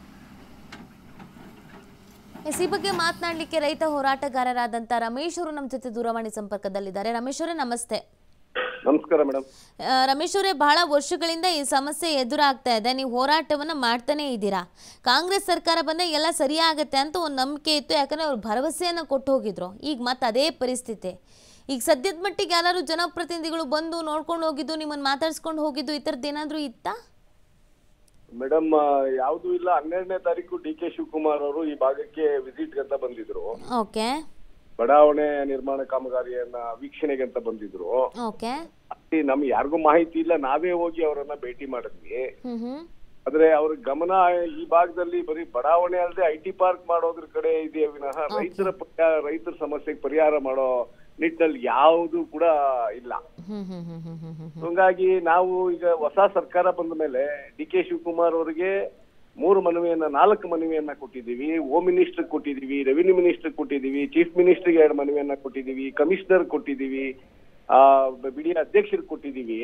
ಎಸ್ ಈ ಬಗ್ಗೆ ಮಾತನಾಡಲಿಕ್ಕೆ ರೈತ ಹೋರಾಟಗಾರರಾದಂಥ ರಮೇಶ್ ಅವರು ನಮ್ಮ ಜೊತೆ ದೂರವಾಣಿ ಸಂಪರ್ಕದಲ್ಲಿದ್ದಾರೆ ರಮೇಶ್ ಅವರೇ ನಮಸ್ತೆ ನಮಸ್ಕಾರ ಮೇಡಮ್ ಆ, ರಮೇಶ್ ಅವರೇ ಬಹಳ ವರ್ಷಗಳಿಂದ ಈ ಸಮಸ್ಯೆ ಎದುರಾಗ್ತಾ ಇದೆ ನೀವು ಹೋರಾಟವನ್ನು ಮಾಡ್ತಾನೆ ಇದ್ದೀರಾ ಕಾಂಗ್ರೆಸ್ ಸರ್ಕಾರ ಬಂದರೆ ಎಲ್ಲ ಸರಿಯಾಗತ್ತೆ ಅಂತ ಒಂದು ನಂಬಿಕೆ ಇತ್ತು ಯಾಕಂದರೆ ಅವ್ರು ಭರವಸೆಯನ್ನು ಕೊಟ್ಟು ಹೋಗಿದ್ರು ಈಗ ಮತ್ತೆ ಅದೇ ಪರಿಸ್ಥಿತಿ ಈಗ ಸದ್ಯದ ಮಟ್ಟಿಗೆ ಯಾರು ಜನಪ್ರತಿನಿಧಿಗಳು ಬಂದು ನೋಡ್ಕೊಂಡು ಹೋಗಿದ್ದು ನಿಮ್ಮನ್ನು ಮಾತಾಡ್ಸ್ಕೊಂಡು ಹೋಗಿದ್ದು ಈ ಥರದ್ದು ಏನಾದರೂ ಇತ್ತಾ ಮೇಡಮ್ ಯಾವ್ದು ಇಲ್ಲ ಹನ್ನೆರಡನೇ ತಾರೀಕು ಡಿ ಕೆ ಶಿವಕುಮಾರ್ ಅವರು ಈ ಭಾಗಕ್ಕೆ ವಿಸಿಟ್ ಅಂತ ಬಂದಿದ್ರು ಓಕೆ ಬಡಾವಣೆ ನಿರ್ಮಾಣ ಕಾಮಗಾರಿಯನ್ನ ವೀಕ್ಷಣೆಗೆ ಅಂತ ಬಂದಿದ್ರು ಓಕೆ ಅಲ್ಲಿ ನಮ್ಗೆ ಯಾರಿಗೂ ಮಾಹಿತಿ ಇಲ್ಲ ನಾವೇ ಹೋಗಿ ಅವರನ್ನ ಭೇಟಿ ಮಾಡಿದ್ವಿ ಹ್ಞೂ ಹ್ಞೂ ಆದ್ರೆ ಅವ್ರ ಗಮನ ಈ ಭಾಗದಲ್ಲಿ ಬರೀ ಬಡಾವಣೆ ಅಲ್ಲದೆ ಐ ಟಿ ಪಾರ್ಕ್ ಮಾಡೋದ್ರ ಕಡೆ ಇದೆಯೇ ವಿನಃ ರೈತರ ಪರಿಹಾರ ರೈತರ ಸಮಸ್ಯೆಗೆ ಪರಿಹಾರ ಮಾಡೋ ನಿಟ್ಟಿನಲ್ಲಿ ಯಾವುದು ಕೂಡ ಇಲ್ಲ ಹ್ಮ್ ಹ್ಮ್ ಹ್ಮ್ ಹ್ಮ್ ಹ್ಮ್ ಹ್ಮ್ ಹಂಗಾಗಿ ನಾವು ಈಗ ಹೊಸ ಸರ್ಕಾರ ಬಂದ ಮೇಲೆ ಡಿ ಕೆ ಶಿವಕುಮಾರ್ ಅವರಿಗೆ ಮೂರು ಮನವಿಯನ್ನ ನಾಲ್ಕು ಮನವಿಯನ್ನ ಕೊಟ್ಟಿದ್ದೀವಿ ಹೋಮ್ ಮಿನಿಸ್ಟರ್ ಕೊಟ್ಟಿದ್ದೀವಿ ರೆವಿನ್ಯೂ ಮಿನಿಸ್ಟರ್ ಕೊಟ್ಟಿದ್ದೀವಿ ಚೀಫ್ ಮಿನಿಸ್ಟರ್ಗೆ ಎರಡು ಮನವಿಯನ್ನ ಕೊಟ್ಟಿದ್ದೀವಿ ಕಮಿಷನರ್ ಕೊಟ್ಟಿದ್ದೀವಿ ಆ ಬಿಡಿ ಅಧ್ಯಕ್ಷರಿಗೆ ಕೊಟ್ಟಿದ್ದೀವಿ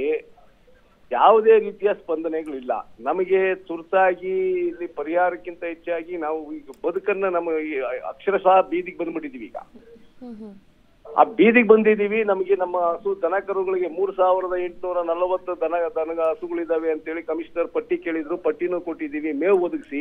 ಯಾವುದೇ ರೀತಿಯ ಸ್ಪಂದನೆಗಳಿಲ್ಲ ನಮಗೆ ತುರ್ತಾಗಿ ಇಲ್ಲಿ ಪರಿಹಾರಕ್ಕಿಂತ ಹೆಚ್ಚಾಗಿ ನಾವು ಈಗ ಬದುಕನ್ನ ನಮ್ಮ ಈ ಅಕ್ಷರಶಃ ಬೀದಿಗೆ ಬಂದ್ಬಿಟ್ಟಿದೀವಿ ಈಗ ಹ್ಮ್ ಹ್ಮ್ ಆ ಬೀದಿಗೆ ಬಂದಿದೀವಿ ನಮಗೆ ನಮ್ಮ ಹಸು ದನ ಕರುಗಳಿಗೆ ಮೂರ್ ಸಾವಿರದ ಎಂಟುನೂರ ನಲವತ್ತು ದನ ದನ ಹಸುಗಳಿದಾವೆ ಅಂತೇಳಿ ಕಮಿಷನರ್ ಪಟ್ಟಿ ಕೇಳಿದ್ರು ಪಟ್ಟಿನೂ ಕೊಟ್ಟಿದೀವಿ ಮೇವು ಒದಗಿಸಿ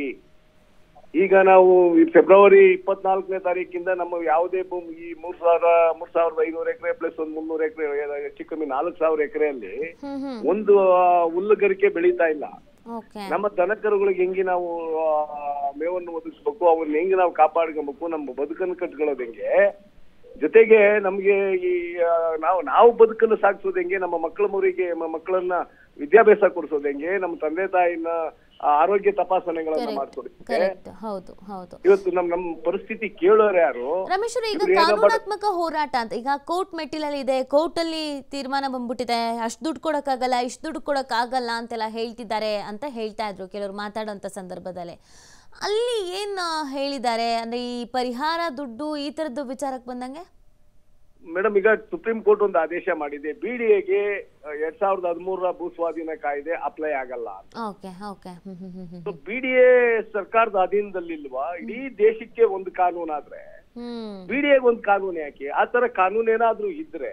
ಈಗ ನಾವು ಈ ಫೆಬ್ರವರಿ ಇಪ್ಪತ್ನಾಲ್ಕನೇ ತಾರೀಕಿಂದ ನಮ್ಮ ಯಾವುದೇ ಭೂಮಿ ಈ ಮೂರ್ ಸಾವಿರ ಮೂರ್ ಸಾವಿರದ ಐನೂರು ಎಕರೆ ಪ್ಲಸ್ ಒಂದ್ ಮುನ್ನೂರು ಎಕರೆ ಹೆಚ್ಚು ಕಮ್ಮಿ ನಾಲ್ಕು ಸಾವಿರ ಎಕರೆಯಲ್ಲಿ ಹ್ಮ್ ಹ್ಮ್ ಒಂದು ಆ, ಹುಲ್ಲುಗರಿಕೆ ಬೆಳೀತಾ ಇಲ್ಲ ಓಕೆ ನಮ್ಮ ದನಕರುಗಳಿಗೆ ಹೆಂಗೆ ನಾವು ಆ, ಮೇವನ್ನು ಒದಗಿಸ್ಬೇಕು ಅವನ್ನ ಹೆಂಗೆ ನಾವು ಕಾಪಾಡ್ಕೊಬೇಕು ನಮ್ಮ ಬದುಕನ್ನು ಕಟ್ಕೊಳ್ಳೋದು ಹೆಂಗೆ ಜೊತೆಗೆ ನಮ್ಗೆ ಈ ಆ, ನಾವು ನಾವು ಬದುಕನ್ನು ಸಾಗಿಸೋದು ಹೆಂಗೆ ನಮ್ಮ ಮಕ್ಕಳ ಮರಿಗೆ ನಮ್ಮ ಮಕ್ಕಳನ್ನ ವಿದ್ಯಾಭ್ಯಾಸ ಕೊಡಿಸೋದು ಹೆಂಗೆ ನಮ್ಮ ತಂದೆ ತಾಯಿನ ಆ, ಆರೋಗ್ಯ ತಪಾಸಣೆಗಳನ್ನ ಮಾಡ್ಸೋದು ಹೆಂಗೆ? ಕರೆಕ್ಟ್ ಹೌದು ಹೌದು ಇವತ್ತು ನಮ್ ನಮ್ಮ ಪರಿಸ್ಥಿತಿ ಕೇಳೋರು ಯಾರು ರಮೇಶ್ ಅವ್ರೆ, ಈಗ ಇವ್ರು ಏನೋ ಬಡ- ಕಾನೂನಾತ್ಮಕ ಹೋರಾಟ ಅಂತ ಈಗ ಕೋರ್ಟ್ ಮೆಟ್ಟಿಲಲ್ಲಿ ಇದೆ ಕೋರ್ಟ್ ಅಲ್ಲಿ ತೀರ್ಮಾನ ಬಂದ್ಬಿಟ್ಟಿದೆ ಅಷ್ಟು ದುಡ್ಡು ಕೊಡಕ್ಕಾಗಲ್ಲ ಇಷ್ಟು ದುಡ್ಡು ಕೊಡಕ್ಕಾಗಲ್ಲ ಅಂತೆಲ್ಲ ಹೇಳ್ತಿದ್ದಾರೆ ಅಂತ ಹೇಳ್ತಾ ಇದ್ರು ಕೆಲವರು ಮಾತಾಡೋಂಥ ಸಂದರ್ಭದಲ್ಲಿ ಅಲ್ಲಿ ಏನ್ ಆ, ಹೇಳಿದ್ದಾರೆ ಅಂದ್ರೆ ಈ ಪರಿಹಾರ ದುಡ್ಡು ಈ ತರದ್ದು ವಿಚಾರಕ್ಕೆ ಬಂದಂಗೆ ಮೇಡಮ್ ಈಗ ಸುಪ್ರೀಂ ಕೋರ್ಟ್ ಒಂದು ಆದೇಶ ಮಾಡಿದೆ ಬಿಡಿಎಗೆ ಎರಡ್ ಸಾವಿರದ ಹದಿಮೂರರ ಭೂ ಸ್ವಾಧೀನ ಕಾಯ್ದೆ ಅಪ್ಲೈ ಆಗಲ್ಲ ಅಂತ ಓಕೆ ಓಕೆ ಹ್ಮ್ ಹ್ಮ್ ಹ್ಮ್ ಹ್ಮ್ ಸೊ ಬಿಡಿಎ ಸರ್ಕಾರದ ಅಧೀನದಲ್ಲಿಲ್ವಾ ಇಡೀ ದೇಶಕ್ಕೆ ಒಂದು ಕಾನೂನಾದ್ರೆ ಹ್ಮ್ ಬಿಡಿಎಗೆ ಒಂದು ಕಾನೂನು ಯಾಕೆ ಆ ತರ ಕಾನೂನು ಏನಾದ್ರೂ ಇದ್ರೆ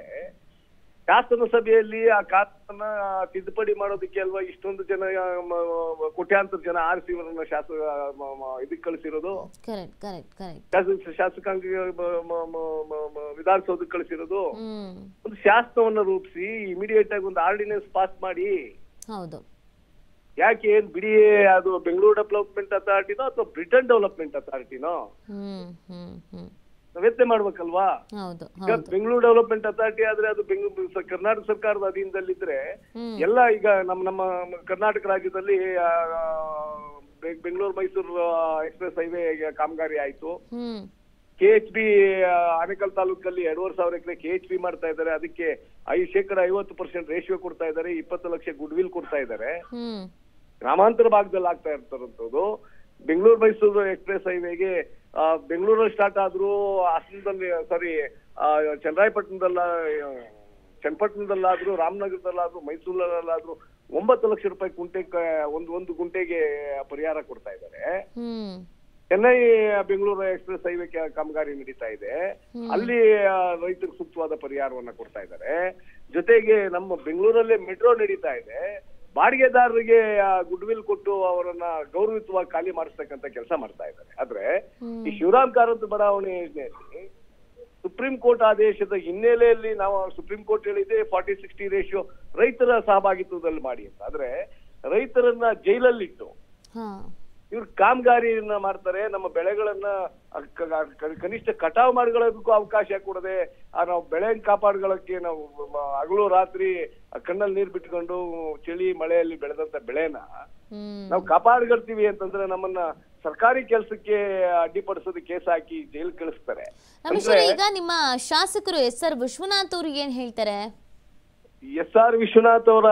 ಶಾಸನ ಸಭೆಯಲ್ಲಿ ಆ ಕಾನೂನನ್ನ ತಿದ್ದುಪಡಿ ಮಾಡೋದಕ್ಕೆ ಅಲ್ವಾ ಇಷ್ಟೊಂದು ಜನ ಆ, ಮ- ಮ- ಕೋಟ್ಯಾಂತರ ಜನ ಆರಿಸಿ ಇವರನ್ನ ಶಾಸ ಮ- ಮ- ಇದಕ್ಕೆ ಕಳಿಸಿರೋದು ಕರೆಕ್ಟ್ ಕರೆಕ್ಟ್ ಕರೆಕ್ಟ್ ಶಾಸಕ ಶಾಸಕಾಂಗ ಮ- ಮ- ಮ- ಮ- ಮ- ವಿಧಾನಸೌಧಕ್ಕೆ ಕಳಿಸಿರೋದು ಹ್ಮ್ ಒಂದು ಶಾಸನವನ್ನ ರೂಪಿಸಿ ಇಮಿಡಿಯೇಟ್ ಆಗಿ ಒಂದು ಆರ್ಡಿನೆನ್ಸ್ ಪಾಸ್ ಮಾಡಿ ಹೌದು ಯಾಕೆ ಏನ್ ಬಿಡಿ ಅದು ಬೆಂಗಳೂರು ಡೆವಲಪ್ಮೆಂಟ್ ಅಥಾರಿಟಿನೋ ಅಥವಾ ಬ್ರಿಟನ್ ಡೆವಲಪ್ಮೆಂಟ್ ಅಥಾರಿಟಿನೋ ಹ್ಮ್ ಹ್ಮ್ ಹ್ಮ್ ನಾವ್ ಯೋಚ್ನೆ ಮಾಡ್ಬೇಕಲ್ವಾ ಹೌದು ಈಗ ಹೌದು ಬೆಂಗಳೂರು ಡೆವಲಪ್ಮೆಂಟ್ ಅಥಾರಿಟಿ ಆದ್ರೆ ಅದು ಬೆಂಗಳೂರು ಸ- ಕರ್ನಾಟಕ ಸರ್ಕಾರದ ಅಧೀನದಲ್ಲಿದ್ರೆ ಹ್ಮ್. ಎಲ್ಲ ಈಗ ನಮ್ಮ ನಮ್ಮ ಕರ್ನಾಟಕ ರಾಜ್ಯದಲ್ಲಿ ಆ, ಬೆ- ಬೆಂಗಳೂರು ಮೈಸೂರು ಎಕ್ಸ್ಪ್ರೆಸ್ ಹೈವೇ ಕಾಮಗಾರಿ ಆಯ್ತು ಹ್ಮ್ ಕೆ ಎಚ್ ಬಿ ಆನೇಕಲ್ ತಾಲೂಕಲ್ಲಿ ಎರಡೂವರೆ ಸಾವಿರ ಎಕರೆ ಕೆ ಎಚ್ ಬಿ ಮಾಡ್ತಾ ಇದ್ದಾರೆ ಅದಕ್ಕೆ ಐದು ಶೇಕಡ ಐವತ್ತು ಪರ್ಸೆಂಟ್ ರೇಷಿಯೋ ಕೊಡ್ತಾ ಇದ್ದಾರೆ ಇಪ್ಪತ್ತು ಲಕ್ಷ ಗುಡ್ ವಿಲ್ ಕೊಡ್ತಾ ಇದ್ದಾರೆ ಹ್ಮ್ ಗ್ರಾಮಾಂತರ ಭಾಗದಲ್ಲಿ ಆಗ್ತಾ ಇರ್ತಕ್ಕಂಥದ್ದು ಬೆಂಗಳೂರು ಮೈಸೂರು ಎಕ್ಸ್ಪ್ರೆಸ್ ಹೈವೇಗೆ ಆ, ಬೆಂಗಳೂರಲ್ಲಿ ಸ್ಟಾರ್ಟ್ ಆದ್ರೂ ಹಾಸನದಲ್ಲಿ ಸಾರಿ ಚನ್ನರಾಯಪಟ್ಟಣದಲ್ಲ ಚನ್ನಪಟ್ಟಣದಲ್ಲಾದ್ರೂ ರಾಮನಗರದಲ್ಲಾದ್ರೂ ಮೈಸೂರಲ್ಲಾದ್ರೂ ಒಂಬತ್ತು ಲಕ್ಷ ರೂಪಾಯಿ ಕುಂಟೆ ಒಂದು ಒಂದು ಗುಂಟೆಗೆ ಪರಿಹಾರ ಕೊಡ್ತಾ ಇದ್ದಾರೆ ಹ್ಮ್ ಚೆನ್ನೈ ಬೆಂಗಳೂರು ಎಕ್ಸ್ಪ್ರೆಸ್ ಹೈವೇ ಕ- ಕಾಮಗಾರಿ ನಡೀತಾ ಇದೆ ಅಲ್ಲಿ ಆ, ರೈತರಿಗೆ ಸೂಕ್ತವಾದ ಪರಿಹಾರವನ್ನ ಕೊಡ್ತಾ ಇದ್ದಾರೆ ಜೊತೆಗೆ ನಮ್ಮ ಬೆಂಗಳೂರಲ್ಲೇ ಮೆಟ್ರೋ ನಡೀತಾ ಇದೆ ಬಾಡಿಗೆದಾರರಿಗೆ ಗುಡ್ ವಿಲ್ ಕೊಟ್ಟು ಅವರನ್ನ ಗೌರವಿತವಾಗಿ ಖಾಲಿ ಮಾಡಿಸ್ತಕ್ಕಂತ ಕೆಲಸ ಮಾಡ್ತಾ ಇದ್ದಾರೆ ಆದ್ರೆ ಈ ಶಿವರಾಮ್ ಕಾರಂತ ಬಡಾವಣೆ ಯೋಜನೆಯಲ್ಲಿ ಸುಪ್ರೀಂ ಕೋರ್ಟ್ ಆದೇಶದ ಹಿನ್ನೆಲೆಯಲ್ಲಿ ನಾವು ಸುಪ್ರೀಂ ಕೋರ್ಟ್ ಹೇಳಿದೆ ಫಾರ್ಟಿ ಸಿಕ್ಸ್ಟಿ ರೇಷಿಯೋ ರೈತರ ಸಹಭಾಗಿತ್ವದಲ್ಲಿ ಮಾಡಿ ಅಂತ ಆದ್ರೆ ರೈತರನ್ನ ಜೈಲಲ್ಲಿಟ್ಟು ಹಾ ಇವ್ರು ಕಾಮಗಾರಿಯನ್ನ ಮಾಡ್ತಾರೆ ನಮ್ಮ ಬೆಳೆಗಳನ್ನ ಅ- ಕ- ಕ- ಕನಿಷ್ಠ ಕಟಾವ್ ಮಾಡ್ಕೊಳ್ಳೋದಕ್ಕೂ ಅವಕಾಶ ಕೊಡದೆ ಆ ನಾವು ಬೆಳೆ ಕಾಪಾಡ್ಕೊಳ್ಳೋಕೆ ನಾವು ಮ- ಹಗಲು ರಾತ್ರಿ ಆ ಕಣ್ಣಲ್ಲಿ ನೀರ್ ಬಿಟ್ಕೊಂಡು ಚಳಿ ಮಳೆಯಲ್ಲಿ ಬೆಳೆದಂತ ಬೆಳೆನ ಹ್ಮ್ ನಾವು ಕಾಪಾಡ್ಕೊಳ್ತೀವಿ ಅಂತಂದ್ರೆ ನಮ್ಮನ್ನ ಸರ್ಕಾರಿ ಕೆಲಸಕ್ಕೆ ಅಡ್ಡಿಪಡಿಸೋದು ಕೇಸ್ ಹಾಕಿ ಜೈಲ್ ಕಳಿಸ್ತಾರೆ ರಮೇಶ್ ಅಂದ್ರೆ ಅವ್ರೆ, ಈಗ ನಿಮ್ಮ ಶಾಸಕರು ಎಸ್ ಆರ್ ವಿಶ್ವನಾಥ್ ಅವ್ರು ಏನ್ ಹೇಳ್ತಾರೆ ಎಸ್ ಆರ್ ವಿಶ್ವನಾಥ್ ಅವರ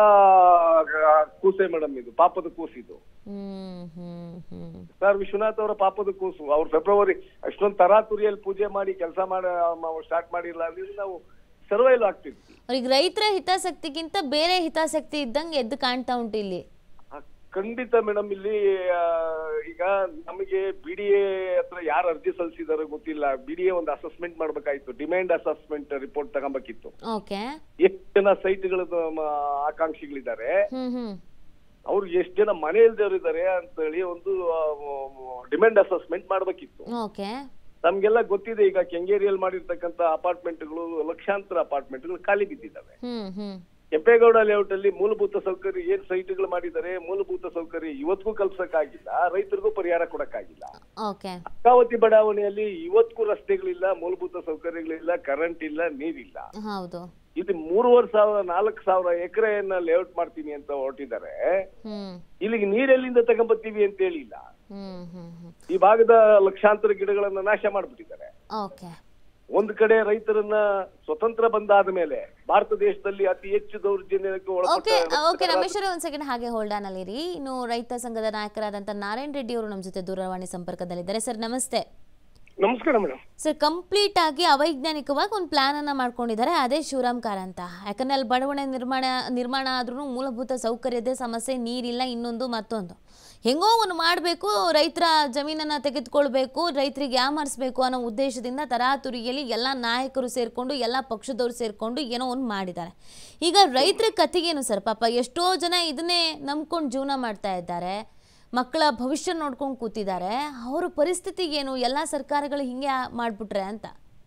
ಕೂಸೆ ಮೇಡಮ್ ಇದು ಪಾಪದ ಕೂಸಿದು ಹ್ಮ್ ಹ್ಮ್ ಹ್ಮ್ ಎಸ್ ಆರ್ ವಿಶ್ವನಾಥ್ ಅವರ ಪಾಪದ ಕೂಸು ಅವ್ರು ಫೆಬ್ರವರಿ ಅಷ್ಟೊಂದು ತರಾತುರಿಯಲ್ಲಿ ಪೂಜೆ ಮಾಡಿ ಕೆಲಸ ಮಾಡ ಸ್ಟಾರ್ಟ್ ಮಾಡಿಲ್ಲ ಅಂದ್ರೆ ನಾವು ಸರ್ವೈಲ್ ಆಗ್ತಿದ್ವಿ ಅವ್ರಿಗೆ ರೈತರ ಹಿತಾಸಕ್ತಿಗಿಂತ ಬೇರೆ ಹಿತಾಸಕ್ತಿ ಇದ್ದಂಗೆ ಎದ್ದು ಕಾಣ್ತಾ ಉಂಟು ಇಲ್ಲಿ ಆ, ಖಂಡಿತ ಮೇಡಮ್ ಇಲ್ಲಿ ಆ, ಈಗ ನಮಗೆ ಬಿ ಡಿ ಎ ಹತ್ರ ಯಾರು ಅರ್ಜಿ ಸಲ್ಲಿಸಿದಾರೋ ಗೊತ್ತಿಲ್ಲ ಬಿ ಡಿ ಎ ಒಂದು ಅಸೆಸ್ಮೆಂಟ್ ಮಾಡ್ಬೇಕಾಯ್ತು ಡಿಮ್ಯಾಂಡ್ ಅಸೆಸ್ಮೆಂಟ್ ರಿಪೋರ್ಟ್ ತಗೊಂಬೇಕಿತ್ತು ಓಕೆ ಎಷ್ಟು ಜನ ಸೈಟ್ಗಳದ್ದು ಆಕಾಂಕ್ಷಿಗಳಿದ್ದಾರೆ ಹ್ಮ್ ಹ್ಮ್ ಅವ್ರು ಎಷ್ಟು ಜನ ಮನೆ ಇಲ್ದವ್ರು ಇದ್ದಾರೆ ಅಂತೇಳಿ ಒಂದು ಡಿಮ್ಯಾಂಡ್ ಅಸೆಸ್ಮೆಂಟ್ ಮಾಡ್ಬೇಕಿತ್ತು ಓಕೆ ನಮ್ಗೆಲ್ಲ ಗೊತ್ತಿದೆ ಈಗ ಕೆಂಗೇರಿಯಲ್ಲಿ ಮಾಡಿರ್ತಕ್ಕಂತ ಅಪಾರ್ಟ್ಮೆಂಟ್ಗಳು ಲಕ್ಷಾಂತರ ಅಪಾರ್ಟ್ಮೆಂಟ್ಗಳು ಖಾಲಿ ಬಿದ್ದಿದ್ದಾವೆ ಹ್ಮ್ ಹ್ಮ್ ಕೆಂಪೇಗೌಡ ಲೇಔಟ್ ಅಲ್ಲಿ ಮೂಲಭೂತ ಸೌಕರ್ಯ ಏನ್ ಸೈಟ್ಗಳು ಮಾಡಿದ್ದಾರೆ ಮೂಲಭೂತ ಸೌಕರ್ಯ ಇವತ್ತಿಗೂ ಕಲ್ಸಕ್ಕಾಗಿಲ್ಲ ರೈತರಿಗೂ ಪರಿಹಾರ ಕೊಡಕ್ಕಾಗಿಲ್ಲ ಓಕೆ ಅಮರಾವತಿ ಬಡಾವಣೆಯಲ್ಲಿ ಇವತ್ತಿಗೂ ರಸ್ತೆಗಳಿಲ್ಲ ಮೂಲಭೂತ ಸೌಕರ್ಯಗಳಿಲ್ಲ ಕರೆಂಟ್ ಇಲ್ಲ ನೀರಿಲ್ಲ ಹೌದು ಇದು ಮೂರುವರೆ ಸಾವಿರ ನಾಲ್ಕು ಸಾವಿರ ಎಕರೆಯನ್ನ ಲೇಔಟ್ ಮಾಡ್ತೀನಿ ಅಂತ ಹೊರಟಿದ್ದಾರೆ ಹ್ಮ್ ಇಲ್ಲಿಗೆ ನೀರೆಲ್ಲಿಂದ ತಗೊಂಬತ್ತೀವಿ ಅಂತ ಹೇಳಿಲ್ಲ ಹ್ಮ್ ಹ್ಮ್ ಹ್ಮ್ ಈ ಭಾಗದ ಲಕ್ಷಾಂತರ ಗಿಡಗಳನ್ನ ನಾಶ ಮಾಡ್ಬಿಟ್ಟಿದ್ದಾರೆ ಓಕೆ ಒಂದು ಕಡೆ ರೈತರನ್ನ ಸ್ವತಂತ್ರ ಬಂದಾದ ಮೇಲೆ ಭಾರತ ದೇಶದಲ್ಲಿ ಅತಿ ಹೆಚ್ಚು ದೌರ್ಜನ್ಯಕ್ಕೆ ಓಕೆ ಓಕೆ ಒಳಪಟ್ಟ ರಮೇಶ್ ಅವರೇ ಒಂದ್ ಸೆಕೆಂಡ್ ಹಾಗೆ ಹೋಲ್ಡ್ ಆನ್ ಅಲ್ಲಿರಿ ಇನ್ನು ರೈತ ಸಂಘದ ನಾಯಕರಾದಂತ ನಾರಾಯಣ್ ರೆಡ್ಡಿ ಅವರು ನಮ್ಮ ಜೊತೆ ದೂರವಾಣಿ ಸಂಪರ್ಕದಲ್ಲಿದ್ದಾರೆ ಸರ್ ನಮಸ್ತೆ ನಮಸ್ಕಾರ ಮೇಡಮ್ ಸರ್ ಕಂಪ್ಲೀಟ್ ಆಗಿ ಅವೈಜ್ಞಾನಿಕವಾಗಿ ಒಂದು ಪ್ಲಾನ್ ಅನ್ನ ಮಾಡ್ಕೊಂಡಿದ್ದಾರೆ ಅದೇ ಶಿವರಾಮ್ ಕಾರ್ ಅಂತ ಯಾಕಂದ್ರೆ ಅಲ್ಲಿ ಬಡವಣೆ ನಿರ್ಮಾಣ ನಿರ್ಮಾಣ ಆದ್ರೂ ಮೂಲಭೂತ ಸೌಕರ್ಯದ ಸಮಸ್ಯೆ ನೀರಿಲ್ಲ ಇನ್ನೊಂದು ಮತ್ತೊಂದು ಹೆಂಗೋ ಒಂದು ಮಾಡಬೇಕು ರೈತರ ಜಮೀನನ್ನ ತೆಗೆದುಕೊಳ್ಬೇಕು ರೈತರಿಗೆ ಯಾಮರ್ಸ್ಬೇಕು ಅನ್ನೋ ಉದ್ದೇಶದಿಂದ ತರಾತುರಿಯಲ್ಲಿ ಎಲ್ಲ ನಾಯಕರು ಸೇರ್ಕೊಂಡು ಎಲ್ಲ ಪಕ್ಷದವ್ರು ಸೇರ್ಕೊಂಡು ಏನೋ ಒಂದು ಮಾಡಿದ್ದಾರೆ ಈಗ ರೈತರ ಕಥೆಗೇನು ಸರ್ ಪಾಪ ಎಷ್ಟೋ ಜನ ಇದನ್ನೇ ನಂಬ್ಕೊಂಡು ಜೀವನ ಮಾಡ್ತಾ ಇದ್ದಾರೆ ಮಕ್ಕಳ ಭವಿಷ್ಯ ನೋಡ್ಕೊಂಡು ಕೂತಿದ್ದಾರೆ ಅವ್ರ ಪರಿಸ್ಥಿತಿ ಏನು ಎಲ್ಲ ಸರ್ಕಾರಗಳು ಹಿಂಗೆ ಮಾಡ್ಬಿಟ್ರೆ ಅಂತ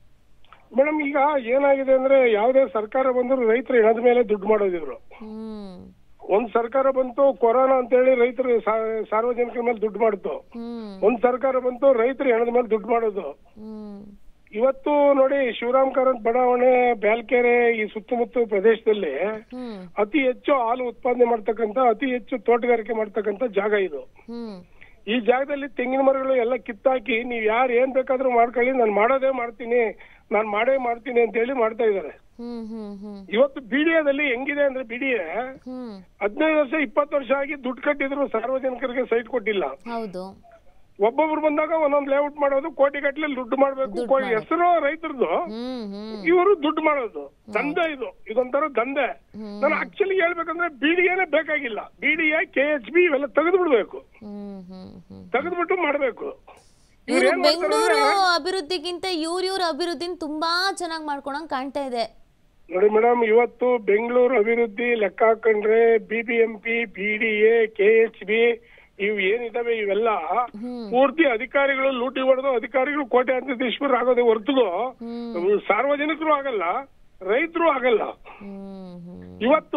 ಮೇಡಮ್ ಈಗ ಏನಾಗಿದೆ ಅಂದ್ರೆ ಯಾವುದೇ ಸರ್ಕಾರ ಬಂದ್ರು ರೈತರು ಹೆಣದ ಮೇಲೆ ದುಡ್ಡು ಮಾಡೋದು ಇವ್ರು ಹ್ಮ್ ಒಂದ್ ಸರ್ಕಾರ ಬಂತು ಕೊರೋನಾ ಅಂತ ಹೇಳಿ ರೈತರು ಸಾ- ಸಾರ್ವಜನಿಕರ ಮೇಲೆ ದುಡ್ಡು ಮಾಡ್ತು ಹ್ಮ್ ಒಂದ್ ಸರ್ಕಾರ ಬಂತು ರೈತರು ಹೆಣದ ಮೇಲೆ ದುಡ್ಡು ಮಾಡೋದು ಹ್ಮ್ ಇವತ್ತು ನೋಡಿ ಶಿವರಾಮ್ ಕಾರಂತ್ ಬಡಾವಣೆ ಬ್ಯಾಲ್ಕೆರೆ ಈ ಸುತ್ತಮುತ್ತ ಪ್ರದೇಶದಲ್ಲಿ ಹ್ಮ್ ಅತಿ ಹೆಚ್ಚು ಹಾಲು ಉತ್ಪಾದನೆ ಮಾಡ್ತಕ್ಕಂತ ಅತಿ ಹೆಚ್ಚು ತೋಟಗಾರಿಕೆ ಮಾಡ್ತಕ್ಕಂತ ಜಾಗ ಇದು ಹ್ಮ್ ಈ ಜಾಗದಲ್ಲಿ ತೆಂಗಿನ ಮರಗಳು ಎಲ್ಲ ಕಿತ್ತಾಕಿ ನೀವ್ ಯಾರು ಏನ್ ಬೇಕಾದ್ರೂ ಮಾಡ್ಕೊಳ್ಳಿ ನಾನು ಮಾಡೋದೇ ಮಾಡ್ತೀನಿ ನಾನ್ ಮಾಡೇ ಮಾಡ್ತೀನಿ ಅಂತ ಹೇಳಿ ಮಾಡ್ತಾ ಇದ್ದಾರೆ ಹ್ಮ್ ಹ್ಮ್ ಹ್ಮ್ ಇವತ್ತು ಬಿಡಿಎದಲ್ಲಿ ಹೆಂಗಿದೆ ಅಂದ್ರೆ ಬಿಡಿಎ ಹ್ಮ್ ಹದಿನೈದು ವರ್ಷ ಇಪ್ಪತ್ತು ವರ್ಷ ಆಗಿ ದುಡ್ಡು ಕಟ್ಟಿದ್ರು ಸಾರ್ವಜನಿಕರಿಗೆ ಸೈಟ್ ಕೊಟ್ಟಿಲ್ಲ ಹೌದು ಒಬ್ಬೊಬ್ರು ಬಂದಾಗ ಒಂದೊಂದ್ ಲೇಔಟ್ ಮಾಡೋದು ಕೋಟಿ ಗಟ್ಟಲೆ ದುಡ್ಡು ಮಾಡ್ಬೇಕು ಕೋ- ಹೆಸರು ರೈತರದು ಹ್ಮ್ ಹ್ಮ್ ಇವರು ದುಡ್ಡು ಮಾಡೋದು ದಂಧೆ ಇದು ಇದೊಂಥರ ದಂಧೆ ನಾನು ಆಕ್ಚುಲಿ ಹೇಳ್ಬೇಕಂದ್ರೆ ಬಿಡಿಎನೇ ಬೇಕಾಗಿಲ್ಲ ಬಿಡಿಎ ಕೆ ಎಚ್ ಬಿ ಇವೆಲ್ಲ ತೆಗೆದು ಬಿಡ್ಬೇಕು ಹ್ಮ್ ಹ್ಮ್ ಹ್ಮ್ ತೆಗೆದ್ಬಿಟ್ಟು ಮಾಡ್ಬೇಕು ಇವರು ಏನ್ ಮಾಡ್ತಾರೆ ಬೆಂಗಳೂರು ಅಂದ್ರೆ- ಅಭಿವೃದ್ಧಿಗಿಂತ ಇವ್ರ ಇವ್ರ ಅಭಿವೃದ್ಧಿನ ತುಂಬಾ ಚೆನ್ನಾಗಿ ಮಾಡ್ಕೊಳಂಗ್ ಕಾಣ್ತಾ ಇದೆ ನೋಡಿ ಮೇಡಮ್ ಇವತ್ತು ಬೆಂಗಳೂರು ಅಭಿವೃದ್ಧಿ ಲೆಕ್ಕ ಹಾಕೊಂಡ್ರೆ BBMP BDA K H B ಇವು ಏನಿದಾವೆ ಇವೆಲ್ಲ ಪೂರ್ತಿ ಅಧಿಕಾರಿಗಳು ಲೂಟಿ ಹೊಡೆದು ಅಧಿಕಾರಿಗಳು ಕೋಟ್ಯಾಂತರ ಆಗೋದೇ ಹೊರತುಗೂ ಸಾರ್ವಜನಿಕರು ಆಗಲ್ಲ ರೈತರು ಆಗಲ್ಲ ಹ್ಮ್ ಹ್ಮ್ ಇವತ್ತು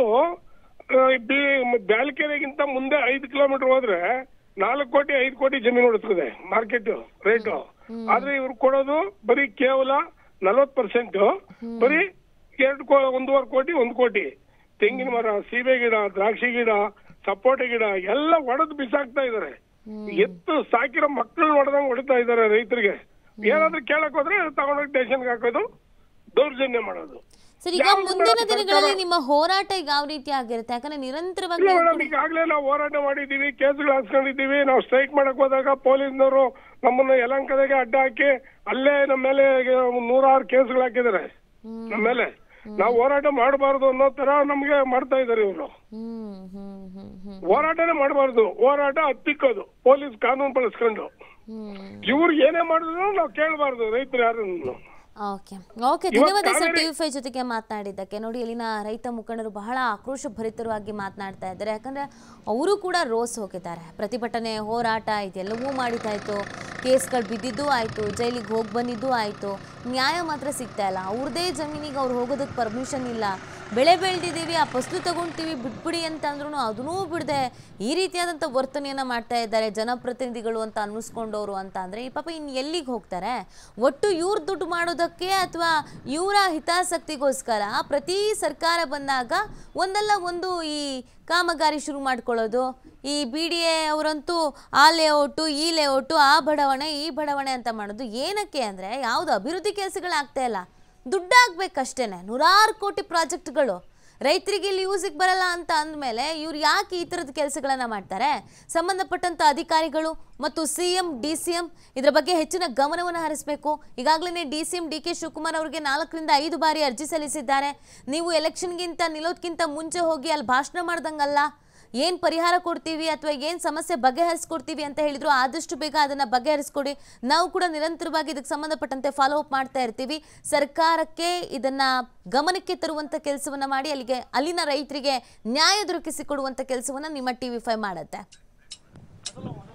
ಆ, ಬಿ- ಬ್ಯಾಲ್ಕೆರೆಗಿಂತ ಮುಂದೆ ಐದು ಕಿಲೋಮೀಟರ್ ಹೋದ್ರೆ ನಾಲ್ಕು ಕೋಟಿ ಐದು ಕೋಟಿ ಜಮೀನು ಉಳಿಸ್ತದೆ ಮಾರ್ಕೆಟ್ ರೇಟು ಆದ್ರೆ ಇವ್ರು ಕೊಡೋದು ಬರೀ ಕೇವಲ ನಲವತ್ ಪರ್ಸೆಂಟ್ ಬರೀ ಎರಡು ಕೋ ಒಂದೂವರೆ ಕೋಟಿ ಒಂದು ಕೋಟಿ ತೆಂಗಿನ ಮರ ಸೀಬೆ ಗಿಡ ದ್ರಾಕ್ಷಿ ಗಿಡ ಸಪೋಟೆ ಗಿಡ ಎಲ್ಲ ಒಡೆದು ಬಿಸಾಕ್ತಾ ಇದಾರೆ ಎತ್ತು ಸಾಕಿರೋ ಮಕ್ಕಳು ಹೊಡೆದಂಗ್ ಹೊಡಿತಾ ಇದಾರೆ ರೈತರಿಗೆ ಏನಾದ್ರೂ ಕೇಳಕ್ ಹೋದ್ರೆ ತಗೊಂಡೋಗಿ ಸ್ಟೇಷನ್ಗೆ ಹಾಕೋದು ದೌರ್ಜನ್ಯ ಮಾಡೋದು ಸರ್ ಈಗ ಯಾವ ಮುಂದಿನ ಸರ್ಕಾರ- ದಿನಗಳಲ್ಲಿ ನಿಮ್ಮ ಹೋರಾಟ ಯಾವ ರೀತಿ ಆಗಿರುತ್ತೆ ಯಾಕಂದ್ರೆ ನಿರಂತರವಾಗಿ ಇಲ್ಲ ಮೇಡಮ್ ಈಗಾಗಲೇ ನಾವು ಹೋರಾಟ ಮಾಡಿದ್ದೀವಿ ಕೇಸ್ಗಳು ಹಾಕ್ಸ್ಕೊಂಡಿದ್ದೀವಿ ನಾವು ಸ್ಟ್ರೈಕ್ ಮಾಡಕ್ ಹೋದಾಗ ಪೊಲೀಸ್ನವರು ನಮ್ಮನ್ನ ಯಲಂಕದಾಗೆ ಅಡ್ಡ ಹಾಕಿ ಅಲ್ಲೇ ನಮ್ಮ ಮೇಲೆ ನೂರಾರು ಕೇಸ್ಗಳು ಹಾಕಿದ್ದಾರೆ ನಮ್ಮ ಮೇಲೆ ನಾವು ಹೋರಾಟ ಮಾಡಬಾರ್ದು ಅನ್ನೋ ತರ ನಮ್ಗೆ ಮಾಡ್ತಾ ಇದಾರೆ ಇವರು ಹ್ಮ್ ಹ್ಮ್ ಹ್ಮ್ ಹ್ಮ್ ಹೋರಾಟನೇ ಮಾಡಬಾರ್ದು ಹೋರಾಟ ಹತ್ತಿಕ್ಕೋದು ಪೊಲೀಸ್ ಕಾನೂನು ಬಳಸ್ಕೊಂಡು ಹ್ಮ್ ಇವ್ರು ಏನೇ ಮಾಡಿದ್ರು ನಾವು ಕೇಳಬಾರ್ದು ರೈತರು ಯಾರನ್ನು ಓಕೆ ಓಕೆ ಧನ್ಯವಾದ ಸರ್ ಟಿವಿ ಫೈವ್ ಜೊತೆಗೆ ಮಾತನಾಡಿದ್ದಕ್ಕೆ ನೋಡಿ ಇಲ್ಲಿನ ರೈತ ಮುಖಂಡರು ಬಹಳ ಆಕ್ರೋಶ ಭರಿತರಾಗಿ ಮಾತನಾಡ್ತಾ ಇದ್ದಾರೆ ಯಾಕಂದ್ರೆ ಅವರು ಕೂಡ ರೋಸ್ ಹೋಗಿದ್ದಾರೆ ಪ್ರತಿಭಟನೆ ಹೋರಾಟ ಇದೆಲ್ಲವೂ ಮಾಡಿದ್ದಾಯ್ತು ಕೇಸ್ಗಳು ಬಿದ್ದಿದ್ದು ಆಯಿತು ಜೈಲಿಗೆ ಹೋಗಿ ಬಂದಿದ್ದು ಆಯಿತು ನ್ಯಾಯ ಮಾತ್ರ ಸಿಗ್ತಾ ಇಲ್ಲ ಅವ್ರದ್ದೇ ಜಮೀನಿಗೆ ಅವ್ರು ಹೋಗೋದಕ್ಕೆ ಪರ್ಮಿಷನ್ ಇಲ್ಲ ಬೆಳೆ ಬೆಳೆದಿದ್ದೀವಿ ಆ ಫಸ್ಲು ತಗೊಂತೀವಿ ಬಿಟ್ಬಿಡಿ ಅಂತ ಅಂದ್ರೂ ಅದನ್ನೂ ಬಿಡದೆ ಈ ರೀತಿಯಾದಂಥ ವರ್ತನೆಯನ್ನು ಮಾಡ್ತಾ ಇದ್ದಾರೆ ಜನಪ್ರತಿನಿಧಿಗಳು ಅಂತ ಅನ್ನಿಸ್ಕೊಂಡವರು ಅಂತ ಅಂದರೆ ಈ ಪಾಪ ಇನ್ನು ಎಲ್ಲಿಗೆ ಹೋಗ್ತಾರೆ ಒಟ್ಟು ಇವ್ರು ದುಡ್ಡು ಮಾಡೋದಕ್ಕೆ ಅಥವಾ ಇವರ ಹಿತಾಸಕ್ತಿಗೋಸ್ಕರ ಪ್ರತಿ ಸರ್ಕಾರ ಬಂದಾಗ ಒಂದಲ್ಲ ಒಂದು ಈ ಕಾಮಗಾರಿ ಶುರು ಮಾಡ್ಕೊಳ್ಳೋದು ಈ ಬಿ ಡಿ ಎ ಅವರಂತೂ ಆ ಲೇಔಟು ಈ ಲೇಔಟು ಆ ಬಡಾವಣೆ ಈ ಬಡಾವಣೆ ಅಂತ ಮಾಡೋದು ಏನಕ್ಕೆ ಅಂದರೆ ಯಾವುದು ಅಭಿವೃದ್ಧಿ ಕೆಲಸಗಳಾಗ್ತಾ ಇಲ್ಲ ದುಡ್ಡಾಗಬೇಕಷ್ಟೇನೆ ನೂರಾರು ಕೋಟಿ ಪ್ರಾಜೆಕ್ಟ್ಗಳು ರೈತರಿಗೆ ಇಲ್ಲಿ ಯೂಸಿಗೆ ಬರಲ್ಲ ಅಂತ ಅಂದಮೇಲೆ ಇವ್ರು ಯಾಕೆ ಈ ಥರದ ಕೆಲಸಗಳನ್ನು ಮಾಡ್ತಾರೆ ಸಂಬಂಧಪಟ್ಟಂಥ ಅಧಿಕಾರಿಗಳು ಮತ್ತು C M D C M ಇದರ ಬಗ್ಗೆ ಹೆಚ್ಚಿನ ಗಮನವನ್ನು ಹರಿಸಬೇಕು ಈಗಾಗಲೇ D C M D K Shivakumar ಅವರಿಗೆ ನಾಲ್ಕರಿಂದ ಐದು ಬಾರಿ ಅರ್ಜಿ ಸಲ್ಲಿಸಿದ್ದಾರೆ ನೀವು ಎಲೆಕ್ಷನ್ಗಿಂತ ನಿಲ್ಲೋದ್ಕಿಂತ ಮುಂಚೆ ಹೋಗಿ ಅಲ್ಲಿ ಭಾಷಣ ಮಾಡ್ದಂಗಲ್ಲ ಏನು ಪರಿಹಾರ ಕೊಡ್ತೀವಿ ಅಥವಾ ಏನು ಸಮಸ್ಯೆ ಬಗೆಹರಿಸ್ಕೊಡ್ತೀವಿ ಅಂತ ಹೇಳಿದ್ರು ಆದಷ್ಟು ಬೇಗ ಅದನ್ನು ಬಗೆಹರಿಸ್ಕೊಡಿ ನಾವು ಕೂಡ ನಿರಂತರವಾಗಿ ಇದಕ್ಕೆ ಸಂಬಂಧಪಟ್ಟಂತೆ ಫಾಲೋ ಅಪ್ ಮಾಡ್ತಾ ಇರ್ತೀವಿ ಸರ್ಕಾರಕ್ಕೆ ಇದನ್ನು ಗಮನಕ್ಕೆ ತರುವಂಥ ಕೆಲಸವನ್ನು ಮಾಡಿ ಅಲ್ಲಿಗೆ ಅಲ್ಲಿನ ರೈತರಿಗೆ ನ್ಯಾಯ ದೊರಕಿಸಿಕೊಡುವಂಥ ಕೆಲಸವನ್ನು ನಿಮ್ಮ ಟಿ ವಿ ಫೈ ಮಾಡುತ್ತೆ